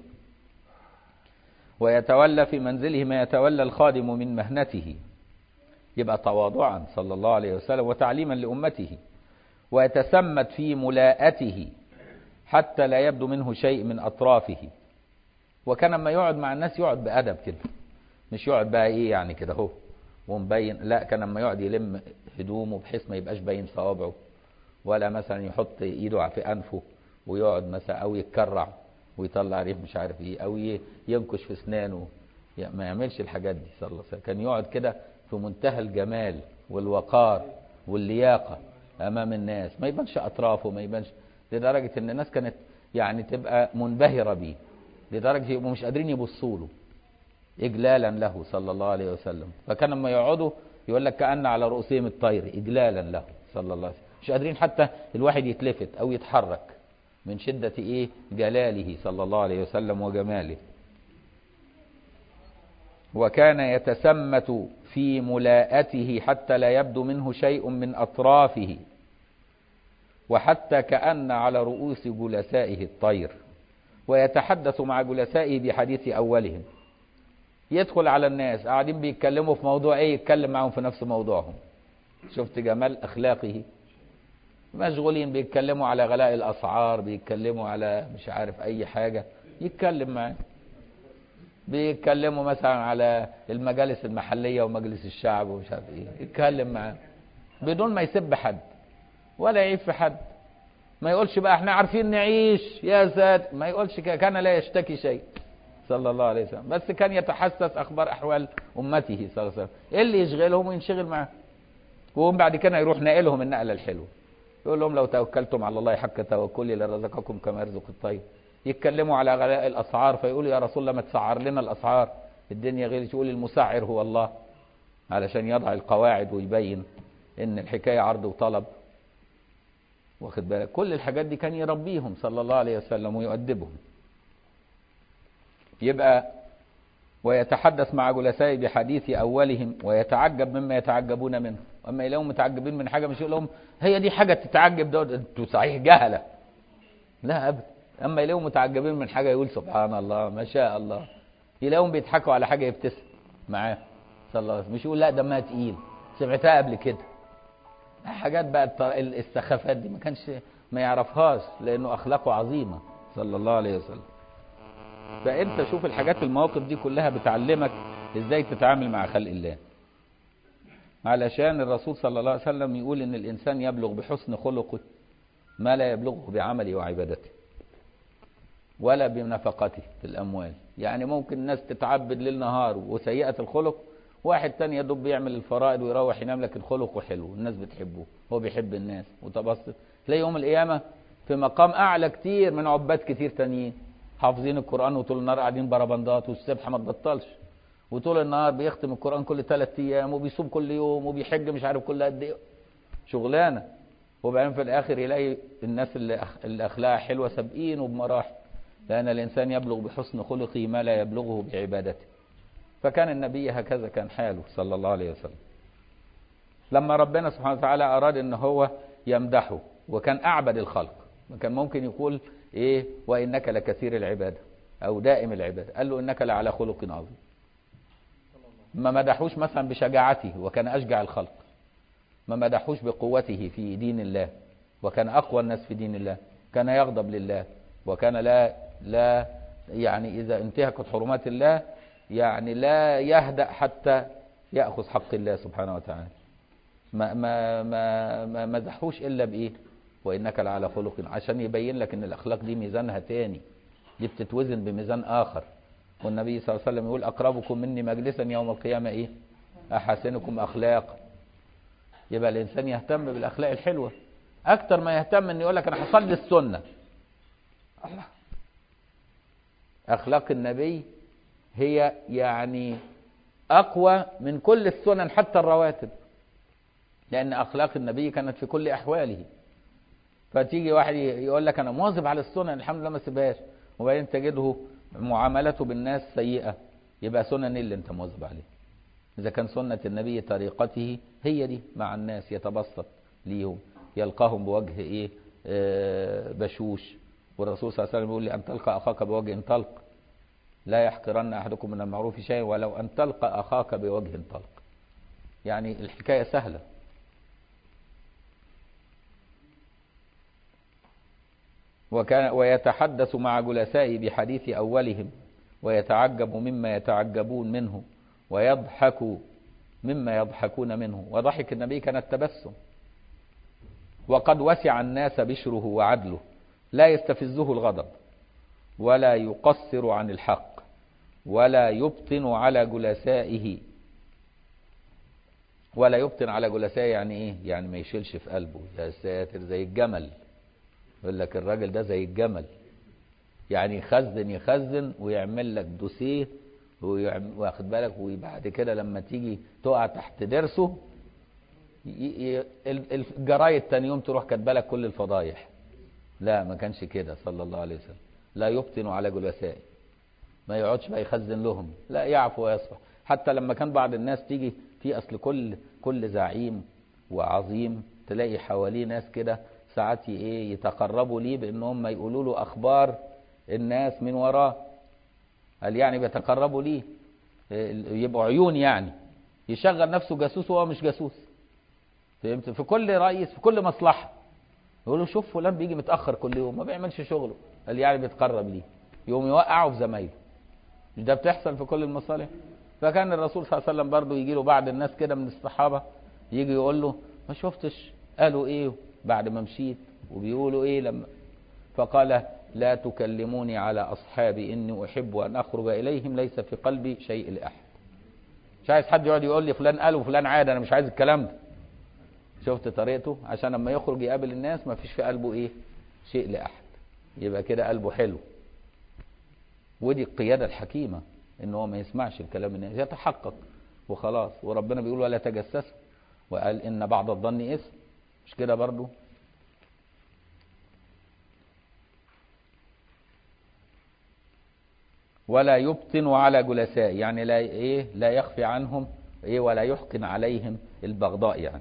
ويتولى في منزله ما يتولى الخادم من مهنته يبقى تواضعا صلى الله عليه وسلم وتعليما لامته ويتسمت في ملاءته حتى لا يبدو منه شيء من اطرافه وكان لما يقعد مع الناس يقعد بادب كده مش يقعد بقى ايه يعني كده اهو ومبين لا كان لما يقعد يلم هدومه بحيث ما يبقاش باين صوابعه ولا مثلا يحط ايده في انفه ويقعد مثلا او يتكرع ويطلع ريح مش عارف ايه او ينكش في اسنانه ما يعملش الحاجات دي صلى الله عليه وسلم كان يقعد كده في منتهى الجمال والوقار واللياقه امام الناس ما يبانش اطرافه ما يبانش لدرجه ان الناس كانت يعني تبقى منبهره بيه لدرجه يبقوا مش قادرين يبصوا له اجلالا له صلى الله عليه وسلم فكان لما يقعدوا يقول لك كان على رؤوسهم الطير اجلالا له صلى الله عليه وسلم مش قادرين حتى الواحد يتلفت او يتحرك من شده ايه جلاله صلى الله عليه وسلم وجماله وكان يتسمت في ملاءته حتى لا يبدو منه شيء من اطرافه وحتى كأن على رؤوس جلسائه الطير ويتحدث مع جلسائه بحديث أولهم يدخل على الناس قاعدين بيتكلموا في موضوع ايه يتكلم معهم في نفس موضوعهم شفت جمال اخلاقه مشغولين بيتكلموا على غلاء الاسعار بيتكلموا على مش عارف اي حاجه يتكلم معاه بيتكلموا مثلا على المجالس المحليه ومجلس الشعب ومش عارف ايه يتكلم معاه بدون ما يسب حد ولا يعيب في حد ما يقولش بقى احنا عارفين نعيش يا ساتر ما يقولش كده كان لا يشتكي شيء صلى الله عليه وسلم بس كان يتحسس اخبار احوال امته صلى الله عليه وسلم ايه اللي يشغلهم وينشغل معاه وهم بعد كده يروح ناقلهم النقله الحلوه يقول لهم لو توكلتم على الله حق توكلي لرزقكم كما يرزق الطير يتكلموا على غلاء الاسعار فيقولوا يا رسول الله ما تسعر لنا الاسعار الدنيا غير يقول المسعر هو الله علشان يضع القواعد ويبين ان الحكايه عرض وطلب واخد بالك كل الحاجات دي كان يربيهم صلى الله عليه وسلم ويؤدبهم يبقى ويتحدث مع جلسائه بحديث اولهم ويتعجب مما يتعجبون منه اما يلاقيهم متعجبين من حاجه مش يقول لهم هي دي حاجه تتعجب ده انتوا صحيح جهله لا ابدا اما يلاقيهم متعجبين من حاجه يقول سبحان الله ما شاء الله يلاقيهم بيضحكوا على حاجه يبتسم معاه صلى الله عليه وسلم مش يقول لا دمها تقيل سمعتها قبل كده حاجات بقى السخافات دي ما كانش ما يعرفهاش لانه اخلاقه عظيمه صلى الله عليه وسلم فانت شوف الحاجات المواقف دي كلها بتعلمك ازاي تتعامل مع خلق الله علشان الرسول صلى الله عليه وسلم يقول ان الانسان يبلغ بحسن خلقه ما لا يبلغه بعمله وعبادته ولا بنفقته في الاموال يعني ممكن الناس تتعبد ليل نهار وسيئه الخلق واحد تاني يا دوب بيعمل الفرائض ويروح ينام لكن خلقه حلو الناس بتحبه هو بيحب الناس متبسط تلاقي يوم القيامه في مقام اعلى كتير من عباد كتير تانيين حافظين القران وطول النهار قاعدين بربندات والسبحه ما تبطلش وطول النهار بيختم القران كل ثلاث ايام وبيصوم كل يوم وبيحج مش عارف كل قد ايه شغلانه وبعدين في الاخر يلاقي الناس اللي أخ- اللي اخلاقها حلوه سابقين وبمراحل لان الانسان يبلغ بحسن خلقه ما لا يبلغه بعبادته فكان النبي هكذا كان حاله صلى الله عليه وسلم لما ربنا سبحانه وتعالى اراد ان هو يمدحه وكان اعبد الخلق كان ممكن يقول ايه وانك لكثير العباده او دائم العباده قال له انك لعلى خلق عظيم ما مدحوش مثلا بشجاعته وكان اشجع الخلق ما مدحوش بقوته في دين الله وكان اقوى الناس في دين الله كان يغضب لله وكان لا لا يعني اذا انتهكت حرمات الله يعني لا يهدأ حتى ياخذ حق الله سبحانه وتعالى ما ما ما ما مدحوش الا بايه وانك لعلى خلق عشان يبين لك ان الاخلاق دي ميزانها تاني دي بتتوزن بميزان اخر والنبي صلى الله عليه وسلم يقول اقربكم مني مجلسا يوم القيامه ايه احسنكم اخلاقا يبقى الانسان يهتم بالاخلاق الحلوه اكتر ما يهتم ان يقول لك انا هصلي السنه الله اخلاق النبي هي يعني اقوى من كل السنن حتى الرواتب لان اخلاق النبي كانت في كل احواله فتيجي واحد يقول لك انا مواظب على السنن الحمد لله ما سيبهاش وبعدين تجده معاملته بالناس سيئه يبقى سنن إيه اللي انت مواظب عليه اذا كان سنه النبي طريقته هي دي مع الناس يتبسط ليهم يلقاهم بوجه ايه آه بشوش والرسول صلى الله عليه وسلم يقول لي ان تلقى اخاك بوجه طلق لا يحقرن احدكم من المعروف شيئا ولو ان تلقى اخاك بوجه طلق يعني الحكايه سهله وكان ويتحدث مع جلسائه بحديث أولهم ويتعجب مما يتعجبون منه ويضحك مما يضحكون منه وضحك النبي كان التبسم وقد وسع الناس بشره وعدله لا يستفزه الغضب ولا يقصر عن الحق ولا يبطن على جلسائه ولا يبطن على جلسائه يعني ايه يعني ما يشيلش في قلبه يا ساتر زي الجمل يقول لك الراجل ده زي الجمل يعني يخزن يخزن ويعمل لك دوسيه ويعم- واخد بالك وبعد كده لما تيجي تقع تحت درسه ي- ي- ال- الجرايد تاني يوم تروح كاتبه لك كل الفضايح لا ما كانش كده صلى الله عليه وسلم لا يبطن على جلسائه ما يقعدش بقى يخزن لهم لا يعفو ويصفح حتى لما كان بعض الناس تيجي في اصل كل كل زعيم وعظيم تلاقي حواليه ناس كده ساعات ي- ايه يتقربوا ليه بان هم يقولوا له اخبار الناس من وراه قال يعني بيتقربوا ليه إيه، يبقوا عيون يعني يشغل نفسه جاسوس وهو مش جاسوس فهمت في كل رئيس في كل مصلحه يقول له شوف فلان بيجي متاخر كل يوم ما بيعملش شغله قال يعني بيتقرب ليه يقوم يوقعه في زمايله مش ده بتحصل في كل المصالح فكان الرسول صلى الله عليه وسلم برضه يجي له بعض الناس كده من الصحابه يجي يقول له ما شفتش قالوا ايه بعد ما مشيت وبيقولوا ايه لما فقال لا تكلموني على اصحابي اني احب ان اخرج اليهم ليس في قلبي شيء لاحد مش عايز حد يقعد يقول لي فلان قال وفلان عاد انا مش عايز الكلام ده شفت طريقته عشان لما يخرج يقابل الناس ما فيش في قلبه ايه شيء لاحد يبقى كده قلبه حلو ودي القيادة الحكيمة ان هو ما يسمعش الكلام الناس يتحقق وخلاص وربنا بيقول ولا تجسسوا وقال ان بعض الظن اسم مش كده برضو ولا يبطن على جلساء يعني لا ايه لا يخفي عنهم ايه ولا يحقن عليهم البغضاء يعني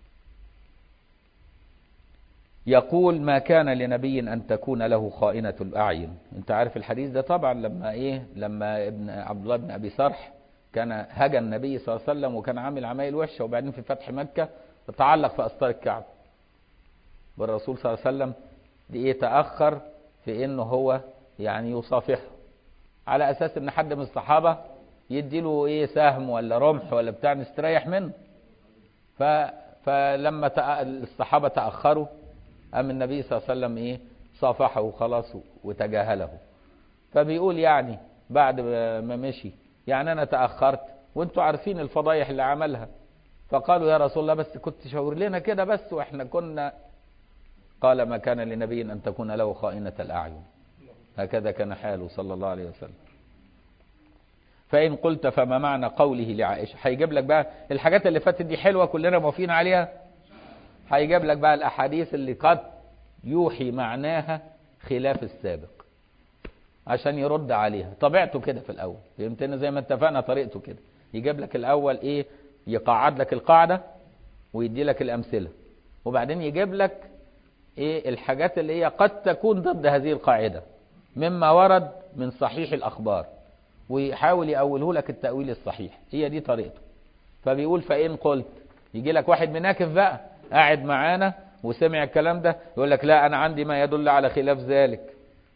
يقول ما كان لنبي ان تكون له خائنة الاعين انت عارف الحديث ده طبعا لما ايه لما ابن عبد الله بن ابي سرح كان هجى النبي صلى الله عليه وسلم وكان عامل عمايل وحشه وبعدين في فتح مكه تعلق في استار الكعبه والرسول صلى الله عليه وسلم ايه تاخر في انه هو يعني يصافحه على اساس ان حد من الصحابه يديله ايه سهم ولا رمح ولا بتاع نستريح منه ف فلما تأ... الصحابه تاخروا قام النبي صلى الله عليه وسلم ايه صافحه وخلاص وتجاهله فبيقول يعني بعد ما مشي يعني انا تاخرت وانتوا عارفين الفضايح اللي عملها فقالوا يا رسول الله بس كنت شاور لنا كده بس واحنا كنا قال ما كان لنبي ان تكون له خائنه الاعين هكذا كان حاله صلى الله عليه وسلم فإن قلت فما معنى قوله لعائشة هيجيب لك بقى الحاجات اللي فاتت دي حلوة كلنا موافقين عليها هيجيب لك بقى الأحاديث اللي قد يوحي معناها خلاف السابق عشان يرد عليها طبيعته كده في الأول فهمتني زي ما اتفقنا طريقته كده يجيب لك الأول إيه يقعد لك القاعدة ويدي لك الأمثلة وبعدين يجيب لك إيه الحاجات اللي هي قد تكون ضد هذه القاعدة مما ورد من صحيح الأخبار ويحاول يأوله لك التأويل الصحيح هي دي طريقته فبيقول فإن قلت يجي لك واحد مناكف بقى قاعد معانا وسمع الكلام ده يقول لك لا أنا عندي ما يدل على خلاف ذلك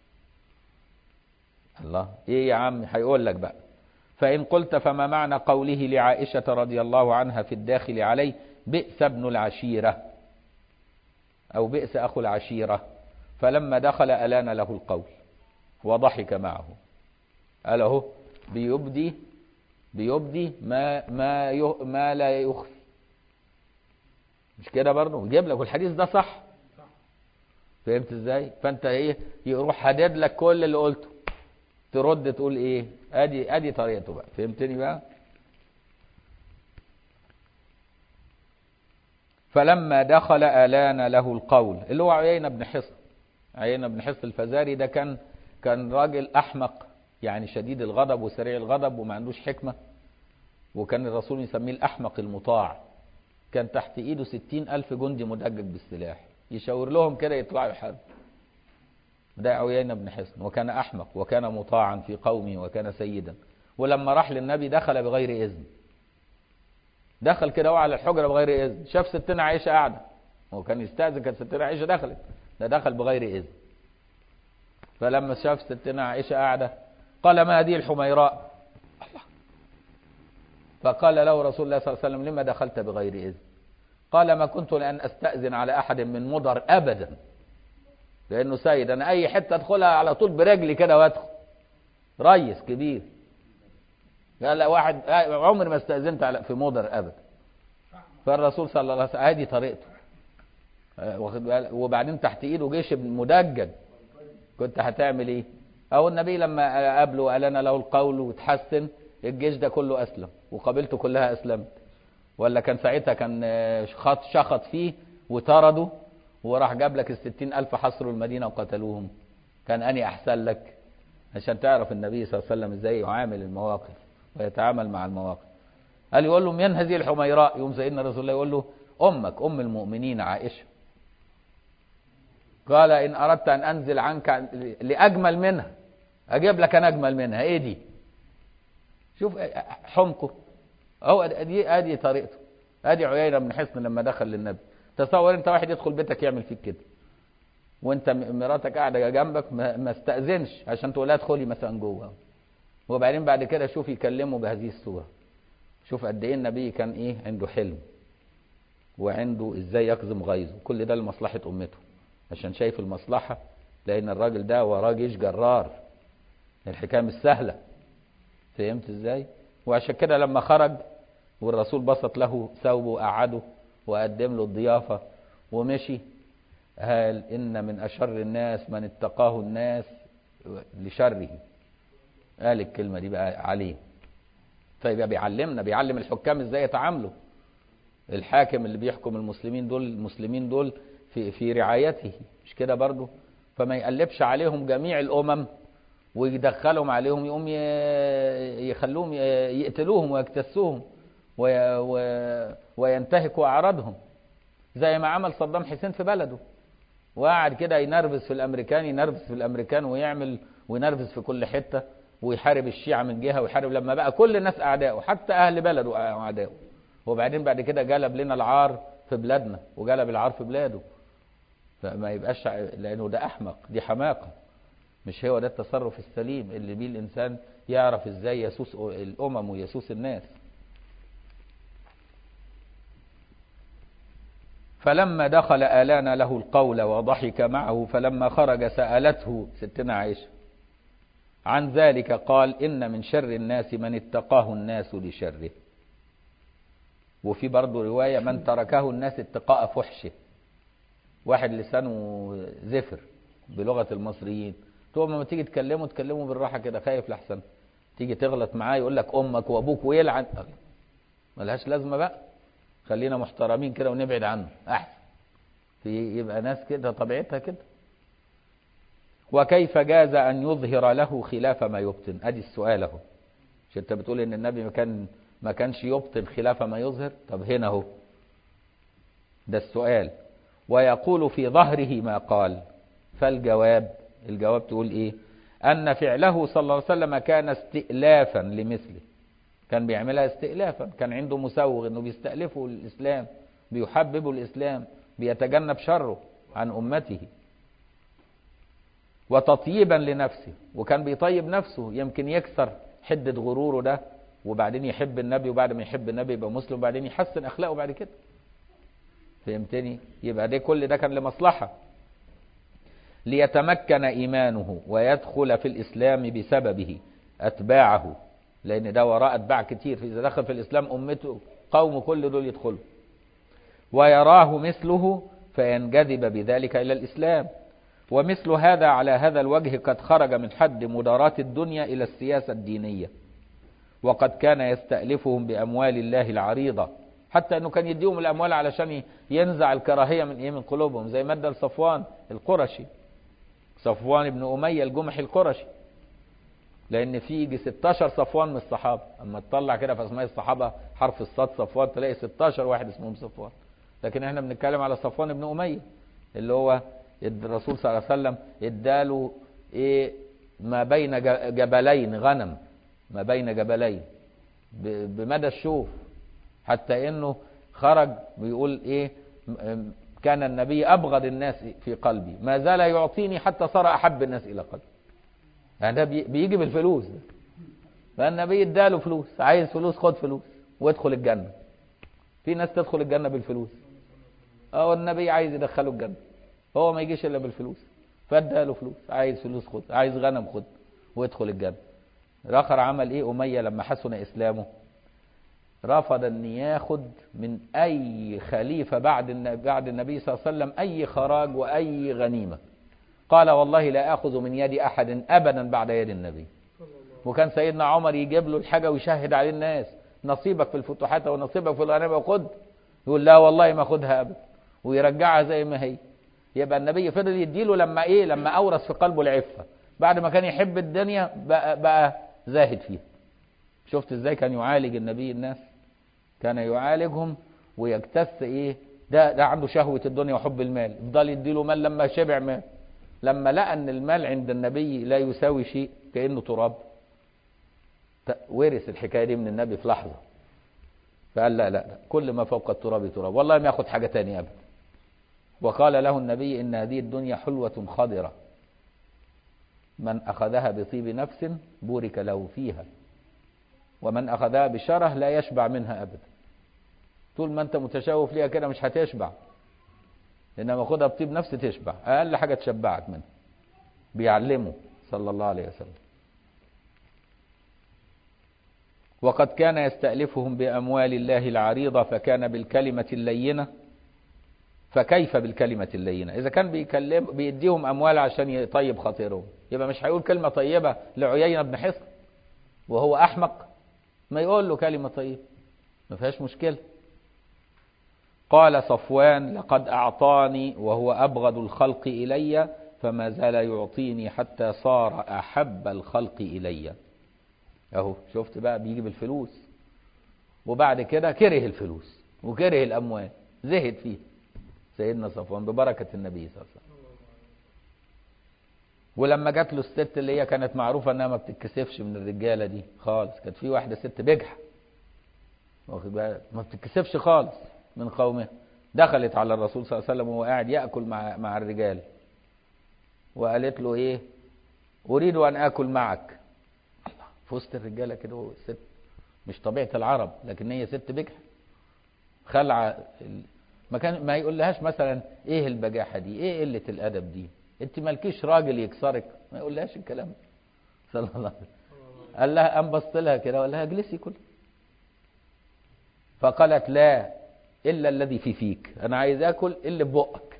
الله إيه يا عم هيقول لك بقى فإن قلت فما معنى قوله لعائشة رضي الله عنها في الداخل عليه بئس ابن العشيرة أو بئس أخو العشيرة فلما دخل ألان له القول وضحك معه قال اهو بيبدي بيبدي ما ما ما لا يخفي مش كده برضه يجيب لك والحديث ده صح فهمت ازاي فانت ايه يروح حدد لك كل اللي قلته ترد تقول ايه ادي ادي طريقته بقى فهمتني بقى فلما دخل الان له القول اللي هو عيينة بن حصن عيينة بن حصن الفزاري ده كان كان راجل احمق يعني شديد الغضب وسريع الغضب وما عندوش حكمة وكان الرسول يسميه الأحمق المطاع كان تحت إيده ستين ألف جندي مدجج بالسلاح يشاور لهم كده يطلعوا يحاربوا ده عيينة بن حصن وكان أحمق وكان مطاعا في قومه وكان سيدا ولما راح للنبي دخل بغير إذن دخل كده هو على الحجرة بغير إذن شاف ستنا عائشة قاعدة هو كان يستأذن كانت ستنا عائشة دخلت ده دخل بغير إذن فلما شاف ستنا عائشة قاعدة قال ما هذه الحميراء الله فقال له رسول الله صلى الله عليه وسلم لما دخلت بغير إذن قال ما كنت لأن أستأذن على أحد من مضر أبدا لأنه سيد أنا أي حتة أدخلها على طول برجلي كده وأدخل ريس كبير قال لا واحد عمري ما استأذنت على في مضر أبدا فالرسول صلى الله عليه وسلم هذه طريقته وبعدين تحت ايده جيش مدجج كنت هتعمل ايه أو النبي لما قابله وقال أنا له القول وتحسن الجيش ده كله أسلم وقبيلته كلها أسلمت ولا كان ساعتها كان خط شخط فيه وطرده وراح جاب لك الستين ألف حصروا المدينة وقتلوهم كان أني أحسن لك عشان تعرف النبي صلى الله عليه وسلم ازاي يعامل المواقف ويتعامل مع المواقف قال يقول له من هذه الحميراء يوم سيدنا رسول الله يقول له أمك أم المؤمنين عائشة قال إن أردت أن أنزل عنك لأجمل منها اجيب لك انا اجمل منها ايه دي شوف حمقه اهو ادي ادي طريقته ادي عيينه بن حصن لما دخل للنبي تصور انت واحد يدخل بيتك يعمل فيك كده وانت مراتك قاعده جنبك ما استاذنش عشان تقول لها ادخلي مثلا جوه وبعدين بعد كده شوف يكلمه بهذه الصوره شوف قد ايه النبي كان ايه عنده حلم وعنده ازاي يكظم غيظه كل ده لمصلحه امته عشان شايف المصلحه لان الراجل ده وراه جيش جرار الحكايه مش سهله فهمت ازاي وعشان كده لما خرج والرسول بسط له ثوبه وقعده وقدم له الضيافه ومشي قال ان من اشر الناس من اتقاه الناس لشره قال الكلمه دي بقى عليه فيبقى بيعلمنا بيعلم الحكام ازاي يتعاملوا الحاكم اللي بيحكم المسلمين دول المسلمين دول في في رعايته مش كده برضه فما يقلبش عليهم جميع الامم ويدخلهم عليهم يقوم يخلوهم يقتلوهم ويكتسوهم وينتهكوا اعراضهم زي ما عمل صدام حسين في بلده وقعد كده ينرفز في الامريكان ينرفز في الامريكان ويعمل وينرفز في كل حته ويحارب الشيعة من جهة ويحارب لما بقى كل الناس أعدائه حتى أهل بلده أعدائه وبعدين بعد كده جلب لنا العار في بلادنا وجلب العار في بلاده فما يبقاش لأنه ده أحمق دي حماقة مش هو ده التصرف السليم اللي بيه الإنسان يعرف إزاي يسوس الأمم ويسوس الناس فلما دخل آلان له القول وضحك معه فلما خرج سألته ستنا عائشة عن ذلك قال إن من شر الناس من اتقاه الناس لشره وفي برضه رواية من تركه الناس اتقاء فحشه واحد لسانه زفر بلغة المصريين تقوم لما تيجي تكلمه تكلمه بالراحة كده خايف لحسن تيجي تغلط معاه يقول لك أمك وأبوك ويلعن ملهاش لازمة بقى خلينا محترمين كده ونبعد عنه أحسن في يبقى ناس كده طبيعتها كده وكيف جاز أن يظهر له خلاف ما يبطن أدي السؤال أهو مش أنت بتقول إن النبي ما كان ما كانش يبطن خلاف ما يظهر طب هنا أهو ده السؤال ويقول في ظهره ما قال فالجواب الجواب تقول إيه أن فعله صلى الله عليه وسلم كان استئلافا لمثله كان بيعملها استئلافا كان عنده مسوغ انه بيستألفه الإسلام بيحببه الإسلام بيتجنب شره عن أمته وتطييبا لنفسه وكان بيطيب نفسه يمكن يكسر حدة غروره ده وبعدين يحب النبي وبعد ما يحب النبي يبقى مسلم وبعدين يحسن أخلاقه بعد كده فهمتني يبقى ده كل ده كان لمصلحة ليتمكن إيمانه ويدخل في الإسلام بسببه أتباعه لأن ده وراء أتباع كتير إذا دخل في الإسلام أمته قوم كل دول يدخلوا ويراه مثله فينجذب بذلك إلى الإسلام ومثل هذا على هذا الوجه قد خرج من حد مداراة الدنيا إلى السياسة الدينية وقد كان يستألفهم بأموال الله العريضة حتى أنه كان يديهم الأموال علشان ينزع الكراهية من إيه من قلوبهم زي مادة لصفوان القرشي صفوان بن أمية الجمحي القرشي لأن في يجي 16 صفوان من الصحابة أما تطلع كده في أسماء الصحابة حرف الصاد صفوان تلاقي 16 واحد اسمهم صفوان لكن احنا بنتكلم على صفوان بن أمية اللي هو الرسول صلى الله عليه وسلم اداله ايه ما بين جبلين غنم ما بين جبلين بمدى الشوف حتى انه خرج بيقول ايه كان النبي ابغض الناس في قلبي ما زال يعطيني حتى صار احب الناس الى قلبي يعني ده بيجي بالفلوس ده فالنبي اداله فلوس عايز فلوس خد فلوس وادخل الجنه في ناس تدخل الجنه بالفلوس اه النبي عايز يدخله الجنه هو ما يجيش الا بالفلوس فاداله فلوس عايز فلوس خد عايز غنم خد وادخل الجنه الاخر عمل ايه اميه لما حسن اسلامه رفض ان ياخد من اي خليفه بعد النبي بعد النبي صلى الله عليه وسلم اي خراج واي غنيمه قال والله لا اخذ من يد احد ابدا بعد يد النبي وكان سيدنا عمر يجيب له الحاجه ويشهد عليه الناس نصيبك في الفتوحات ونصيبك في الغنائم وخد يقول لا والله ما خدها ابدا ويرجعها زي ما هي يبقى النبي فضل يديله لما ايه لما اورث في قلبه العفه بعد ما كان يحب الدنيا بقى, بقى زاهد فيها شفت ازاي كان يعالج النبي الناس كان يعالجهم ويجتث ايه ده ده عنده شهوه الدنيا وحب المال يفضل يديله مال لما شبع مال لما لقى ان المال عند النبي لا يساوي شيء كانه تراب ورث الحكايه دي من النبي في لحظه فقال لا لا لا كل ما فوق التراب تراب والله ما ياخد حاجه تانية ابدا وقال له النبي ان هذه الدنيا حلوه خضره من اخذها بطيب نفس بورك له فيها ومن اخذها بشره لا يشبع منها ابدا طول ما انت متشوف ليها كده مش هتشبع انما خدها بطيب نفس تشبع اقل حاجه تشبعك منها بيعلمه صلى الله عليه وسلم وقد كان يستألفهم بأموال الله العريضة فكان بالكلمة اللينة فكيف بالكلمة اللينة إذا كان بيكلم بيديهم أموال عشان يطيب خاطرهم يبقى مش هيقول كلمة طيبة لعيينة بن حصن وهو أحمق ما يقول له كلمة طيبة ما فيهاش مشكلة قال صفوان لقد أعطاني وهو أبغض الخلق إلي فما زال يعطيني حتى صار أحب الخلق إلي أهو شفت بقى بيجي بالفلوس وبعد كده كره الفلوس وكره الأموال زهد فيه سيدنا صفوان ببركة النبي صلى الله عليه وسلم ولما جات له الست اللي هي كانت معروفة انها ما بتتكسفش من الرجالة دي خالص كانت في واحدة ست بجحة واخد بالك ما بتتكسفش خالص من قومها دخلت على الرسول صلى الله عليه وسلم وهو قاعد ياكل مع مع الرجال وقالت له ايه اريد ان اكل معك الله في وسط الرجاله كده والست مش طبيعه العرب لكن هي ست بجحة خلع ما كان ما يقولهاش مثلا ايه البجاحه دي ايه قله الادب دي انت مالكيش راجل يكسرك ما يقولهاش الكلام ده صلى الله عليه وسلم قال لها قام بص لها كده وقال لها اجلسي كل فقالت لا الا الذي في فيك انا عايز اكل اللي في بقك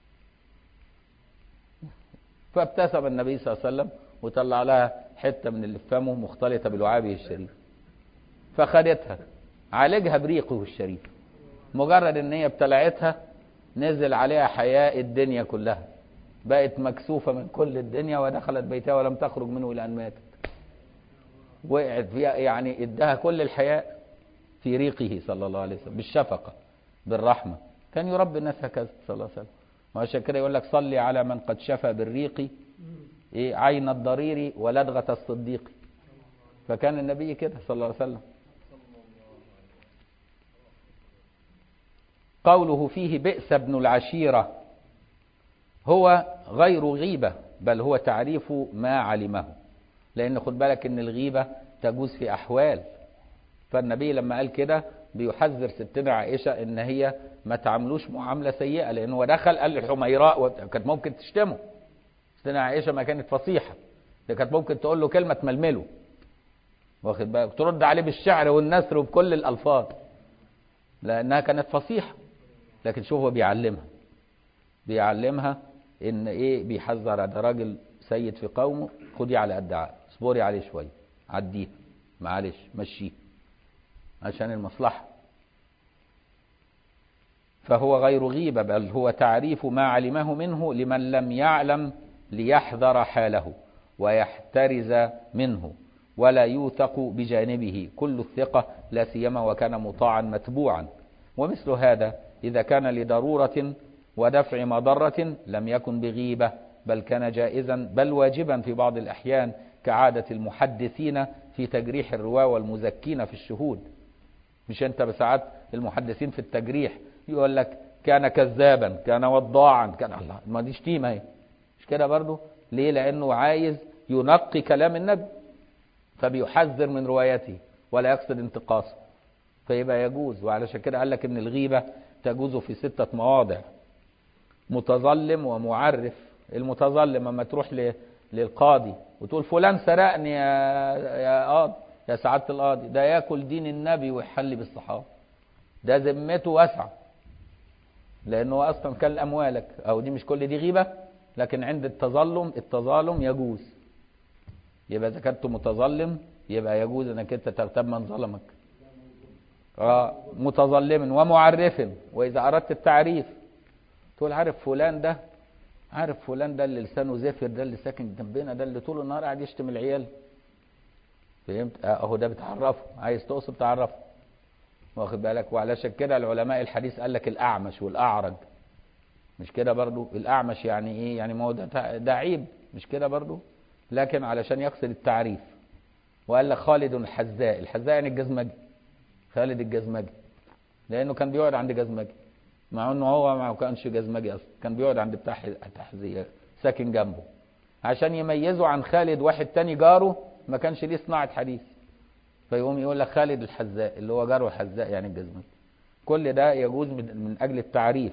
فابتسم النبي صلى الله عليه وسلم وطلع لها حته من اللي في فمه مختلطه بلعابه الشريف فخدتها عالجها بريقه الشريف مجرد ان هي ابتلعتها نزل عليها حياء الدنيا كلها بقت مكسوفة من كل الدنيا ودخلت بيتها ولم تخرج منه إلى أن ماتت وقعت فيها يعني ادها كل الحياء في ريقه صلى الله عليه وسلم بالشفقة بالرحمة كان يربي الناس هكذا صلى الله عليه وسلم وعشان كده يقول لك صلي على من قد شفى بالريق إيه عين الضرير ولدغة الصديق فكان النبي كده صلى الله عليه وسلم قوله فيه بئس ابن العشيرة هو غير غيبة بل هو تعريف ما علمه لأن خد بالك إن الغيبة تجوز في أحوال فالنبي لما قال كده بيحذر ستنا عائشة إن هي ما تعاملوش معاملة سيئة لأنه هو دخل قال لحميراء كانت ممكن تشتمه ستنا عائشة ما كانت فصيحة ده كانت ممكن تقول له كلمة تململه واخد بالك ترد عليه بالشعر والنثر وبكل الألفاظ لأنها كانت فصيحة لكن شوف هو بيعلمها بيعلمها ان ايه بيحذر ده راجل سيد في قومه خدي على قد عقل اصبري عليه شويه عديه معلش مشيه عشان المصلحه فهو غير غيبة بل هو تعريف ما علمه منه لمن لم يعلم ليحذر حاله ويحترز منه ولا يوثق بجانبه كل الثقة لا سيما وكان مطاعا متبوعا ومثل هذا إذا كان لضرورة ودفع مضرة لم يكن بغيبة بل كان جائزا بل واجبا في بعض الأحيان كعادة المحدثين في تجريح الرواة والمزكين في الشهود مش انت بساعات المحدثين في التجريح يقول لك كان كذابا كان وضاعا كان الله ما دي شتيمه اهي مش كده برضه ليه لانه عايز ينقي كلام النبي فبيحذر من روايته ولا يقصد انتقاصه فيبقى يجوز وعلشان كده قال لك ان الغيبه تجوز في سته مواضع متظلم ومعرف المتظلم اما تروح ل... للقاضي وتقول فلان سرقني يا يا قاضي يا سعاده القاضي ده ياكل دين النبي ويحل بالصحابه ده ذمته واسعه لانه اصلا كل اموالك او دي مش كل دي غيبه لكن عند التظلم التظالم يجوز يبقى اذا كنت متظلم يبقى يجوز انك انت تغتاب من ظلمك اه متظلم ومعرف واذا اردت التعريف تقول عارف فلان ده عارف فلان ده اللي لسانه زفر ده اللي ساكن جنبنا ده اللي طول النهار قاعد يشتم العيال فهمت اهو ده بتعرفه عايز تقصد تعرفه واخد بالك وعلشان كده العلماء الحديث قال لك الاعمش والاعرج مش كده برضو الاعمش يعني ايه يعني ما هو ده ده عيب مش كده برضو لكن علشان يقصد التعريف وقال لك خالد الحذاء الحذاء يعني الجزمجي خالد الجزمجي لانه كان بيقعد عند جزمجي مع انه هو ما كانش جزمجي اصلا كان بيقعد عند بتاع تحذية ساكن جنبه عشان يميزه عن خالد واحد تاني جاره ما كانش ليه صناعة حديث فيقوم يقول لك خالد الحذاء اللي هو جاره الحذاء يعني الجزمجي كل ده يجوز من اجل التعريف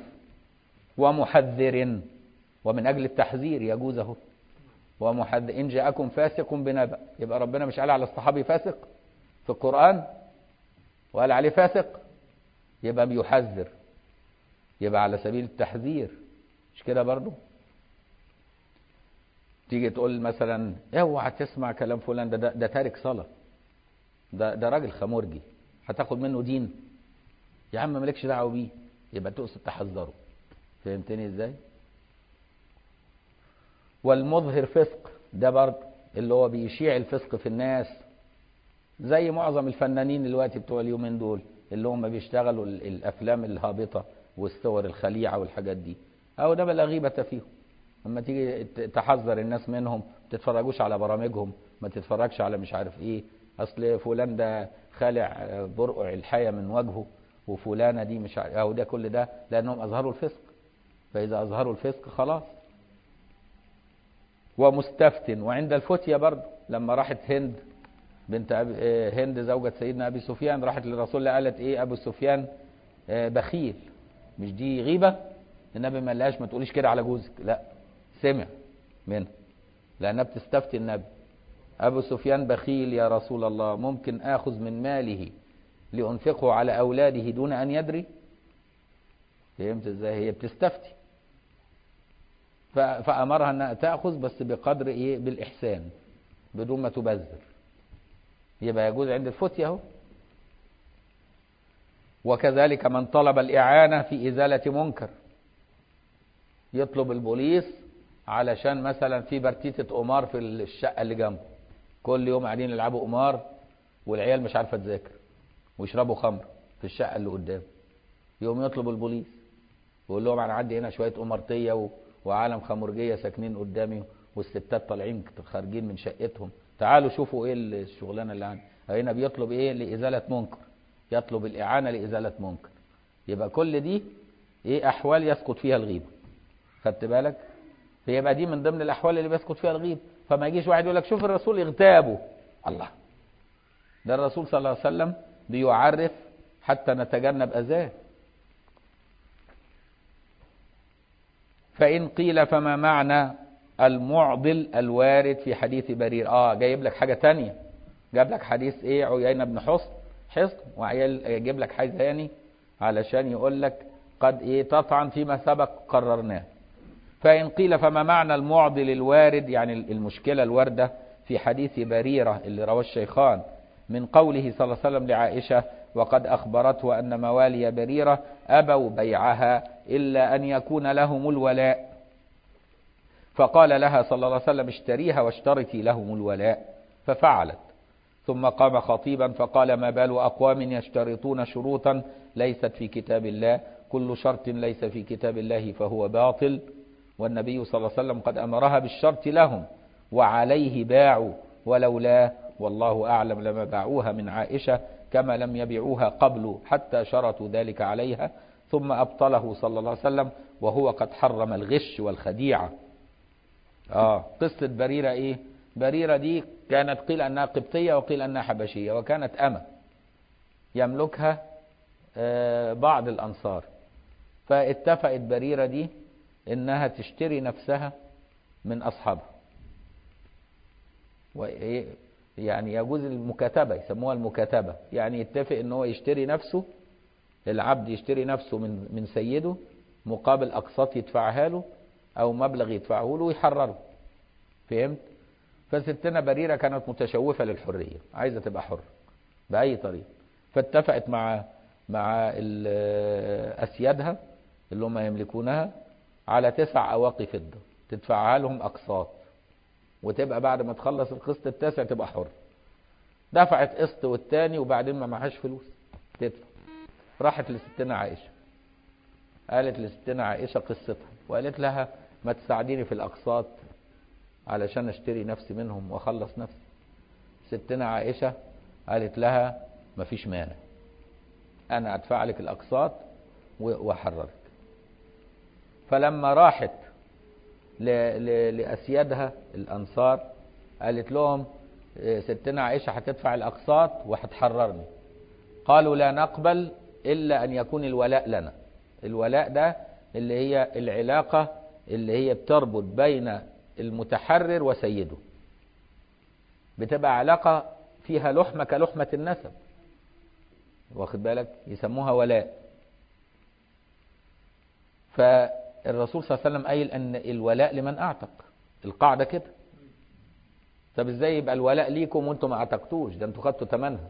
ومحذر ومن اجل التحذير يجوز اهو ومحذر ان جاءكم فاسق بنبأ يبقى ربنا مش قال على الصحابي فاسق في القرآن وقال عليه فاسق يبقى بيحذر يبقى على سبيل التحذير مش كده برضو تيجي تقول مثلا اوعى تسمع كلام فلان ده, ده ده تارك صلاه ده ده راجل خمرجي هتاخد منه دين يا عم مالكش دعوه بيه يبقى تقصد تحذره فهمتني ازاي والمظهر فسق ده برضه اللي هو بيشيع الفسق في الناس زي معظم الفنانين دلوقتي بتوع اليومين دول اللي هم بيشتغلوا الافلام الهابطه والصور الخليعه والحاجات دي او ده بلا غيبه فيهم اما تيجي تحذر الناس منهم ما تتفرجوش على برامجهم ما تتفرجش على مش عارف ايه اصل فلان ده خالع برقع الحياه من وجهه وفلانه دي مش عارف او ده كل ده لانهم اظهروا الفسق فاذا اظهروا الفسق خلاص ومستفت وعند الفتية برضه لما راحت هند بنت أبي آه، هند زوجة سيدنا أبي سفيان راحت للرسول الله قالت إيه أبو سفيان آه، بخيل مش دي غيبة النبي ما قالهاش ما تقوليش كده على جوزك لا سمع منها لأنها بتستفتي النبي أبو سفيان بخيل يا رسول الله ممكن آخذ من ماله لأنفقه على أولاده دون أن يدري فهمت ازاي هي بتستفتي ف- فأمرها أنها تأخذ بس بقدر إيه بالإحسان بدون ما تبذر يبقى يجوز عند الفتية اهو وكذلك من طلب الإعانة في إزالة منكر يطلب البوليس علشان مثلا في برتيتة قمار في الشقة اللي جنبه كل يوم قاعدين يلعبوا قمار والعيال مش عارفة تذاكر ويشربوا خمر في الشقة اللي قدام يقوم يطلب البوليس ويقول لهم انا عندي هنا شويه قمرتيه و... وعالم خمرجيه ساكنين قدامي والستات طالعين خارجين من شقتهم تعالوا شوفوا ايه الشغلانه اللي عندي هنا بيطلب ايه لازاله منكر يطلب الاعانه لازاله منكر يبقى كل دي ايه احوال يسقط فيها الغيبه خدت بالك فيبقى دي من ضمن الاحوال اللي بيسقط فيها الغيبه فما يجيش واحد يقول لك شوف الرسول اغتابه الله ده الرسول صلى الله عليه وسلم بيعرف حتى نتجنب اذاه فإن قيل فما معنى المعضل الوارد في حديث برير اه جايب لك حاجة تانية جاب لك حديث ايه عيينة بن حصن حصن ويجيب لك حاجة تاني علشان يقول لك قد ايه تطعن فيما سبق قررناه فإن قيل فما معنى المعضل الوارد يعني المشكلة الواردة في حديث بريرة اللي رواه الشيخان من قوله صلى الله عليه وسلم لعائشة وقد أخبرته أن موالي بريرة أبوا بيعها إلا أن يكون لهم الولاء فقال لها صلى الله عليه وسلم اشتريها واشترتي لهم الولاء ففعلت ثم قام خطيبا فقال ما بال أقوام يشترطون شروطا ليست في كتاب الله كل شرط ليس في كتاب الله فهو باطل والنبي صلى الله عليه وسلم قد أمرها بالشرط لهم وعليه باعوا ولولا والله أعلم لما باعوها من عائشة كما لم يبيعوها قبل حتى شرطوا ذلك عليها ثم أبطله صلى الله عليه وسلم وهو قد حرم الغش والخديعة آه قصة بريرة إيه بريرة دي كانت قيل أنها قبطية وقيل أنها حبشية وكانت أمة يملكها آه بعض الأنصار فاتفقت بريرة دي إنها تشتري نفسها من أصحابها وإيه يعني يجوز المكاتبة يسموها المكاتبة يعني يتفق ان هو يشتري نفسه العبد يشتري نفسه من من سيده مقابل اقساط يدفعها له او مبلغ يدفعه له ويحرره فهمت فستنا بريرة كانت متشوفة للحرية عايزة تبقى حرة بأي طريقة فاتفقت مع مع أسيادها اللي هم يملكونها على تسع أواقي فضة تدفعها لهم أقساط وتبقى بعد ما تخلص القسط التاسع تبقى حر دفعت قسط والتاني وبعدين ما معهاش فلوس تدفع راحت لستنا عائشة قالت لستنا عائشة قصتها وقالت لها ما تساعديني في الأقساط علشان اشتري نفسي منهم واخلص نفسي ستنا عائشة قالت لها ما فيش مانع انا ادفع لك الاقساط واحررك فلما راحت لأسيادها الأنصار قالت لهم ستنا عائشة هتدفع الأقساط وهتحررني قالوا لا نقبل إلا أن يكون الولاء لنا الولاء ده اللي هي العلاقة اللي هي بتربط بين المتحرر وسيده بتبقى علاقة فيها لحمة كلحمة النسب واخد بالك يسموها ولاء ف الرسول صلى الله عليه وسلم قايل ان الولاء لمن اعتق القاعده كده طب ازاي يبقى الولاء ليكم وانتم ما اعتقتوش ده انتوا خدتوا ثمنها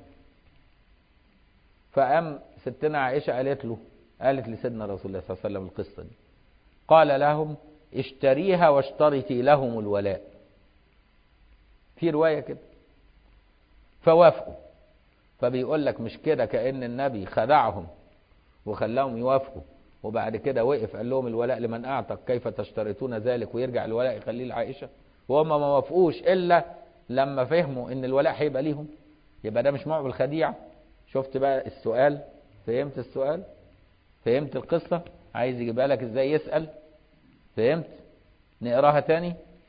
فقام ستنا عائشه قالت له قالت لسيدنا رسول الله صلى الله عليه وسلم القصه دي قال لهم اشتريها واشترطي لهم الولاء في روايه كده فوافقوا فبيقول لك مش كده كان النبي خدعهم وخلاهم يوافقوا وبعد كده وقف قال لهم الولاء لمن اعتق كيف تشترطون ذلك ويرجع الولاء يخليه لعائشه وهم ما وافقوش الا لما فهموا ان الولاء هيبقى ليهم يبقى ده مش معه بالخديعه شفت بقى السؤال فهمت السؤال فهمت القصه عايز يجيبها لك ازاي يسال فهمت نقراها تاني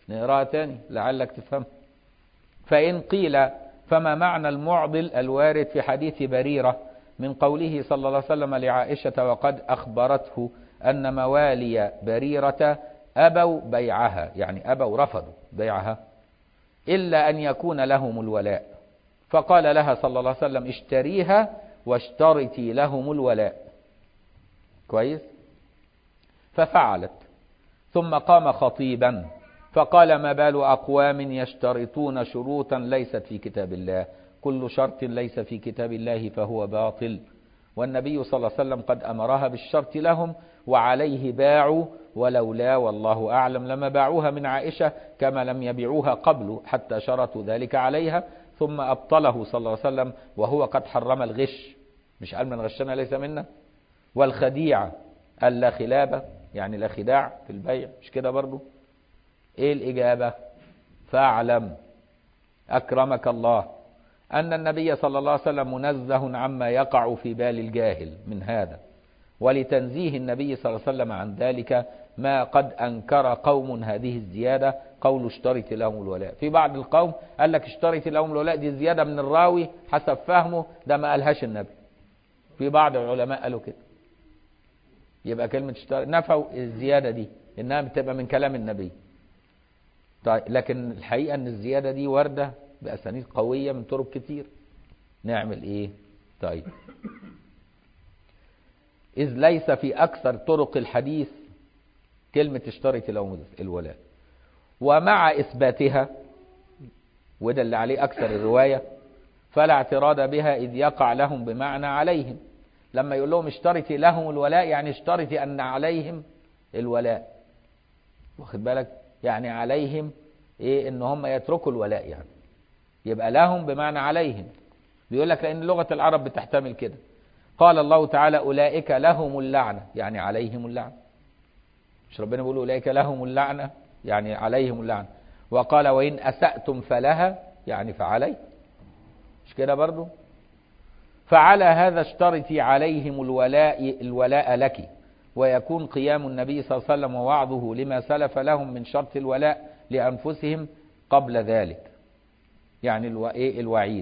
نقراها تاني لعلك تفهم فإن قيل فما معنى المعضل الوارد في حديث بريرة من قوله صلى الله عليه وسلم لعائشة وقد أخبرته أن موالي بريرة أبوا بيعها يعني أبوا رفضوا بيعها إلا أن يكون لهم الولاء فقال لها صلى الله عليه وسلم اشتريها واشترطي لهم الولاء كويس ففعلت ثم قام خطيبا فقال ما بال أقوام يشترطون شروطا ليست في كتاب الله كل شرط ليس في كتاب الله فهو باطل والنبي صلى الله عليه وسلم قد أمرها بالشرط لهم وعليه باعوا ولولا والله أعلم لما باعوها من عائشة كما لم يبيعوها قبل حتى شرطوا ذلك عليها ثم أبطله صلى الله عليه وسلم وهو قد حرم الغش مش قال من غشنا ليس منا والخديعة اللا خلابة يعني لا خداع في البيع مش كده برضو ايه الإجابة فاعلم أكرمك الله أن النبي صلى الله عليه وسلم منزه عما يقع في بال الجاهل من هذا ولتنزيه النبي صلى الله عليه وسلم عن ذلك ما قد أنكر قوم هذه الزيادة قول اشترط لهم الولاء في بعض القوم قال لك اشترط لهم الولاء دي زيادة من الراوي حسب فهمه ده ما قالهاش النبي في بعض العلماء قالوا كده يبقى كلمة اشترط نفوا الزيادة دي إنها بتبقى من كلام النبي طيب لكن الحقيقة ان الزيادة دي واردة بأسانيد قوية من طرق كتير نعمل ايه طيب إذ ليس في أكثر طرق الحديث كلمة اشترط لهم الولاء ومع إثباتها وده اللي عليه أكثر الرواية فلا اعتراض بها إذ يقع لهم بمعنى عليهم لما يقول لهم اشترطي لهم الولاء يعني اشترطي أن عليهم الولاء واخد بالك يعني عليهم ايه ان هم يتركوا الولاء يعني يبقى لهم بمعنى عليهم بيقول لك لان لغه العرب بتحتمل كده قال الله تعالى اولئك لهم اللعنه يعني عليهم اللعنه مش ربنا بيقول اولئك لهم اللعنه يعني عليهم اللعنه وقال وان اساتم فلها يعني فعلي مش كده برضو فعلى هذا اشترطي عليهم الولاء الولاء لك ويكون قيام النبي صلى الله عليه وسلم ووعظه لما سلف لهم من شرط الولاء لأنفسهم قبل ذلك يعني الو... إيه الوعيد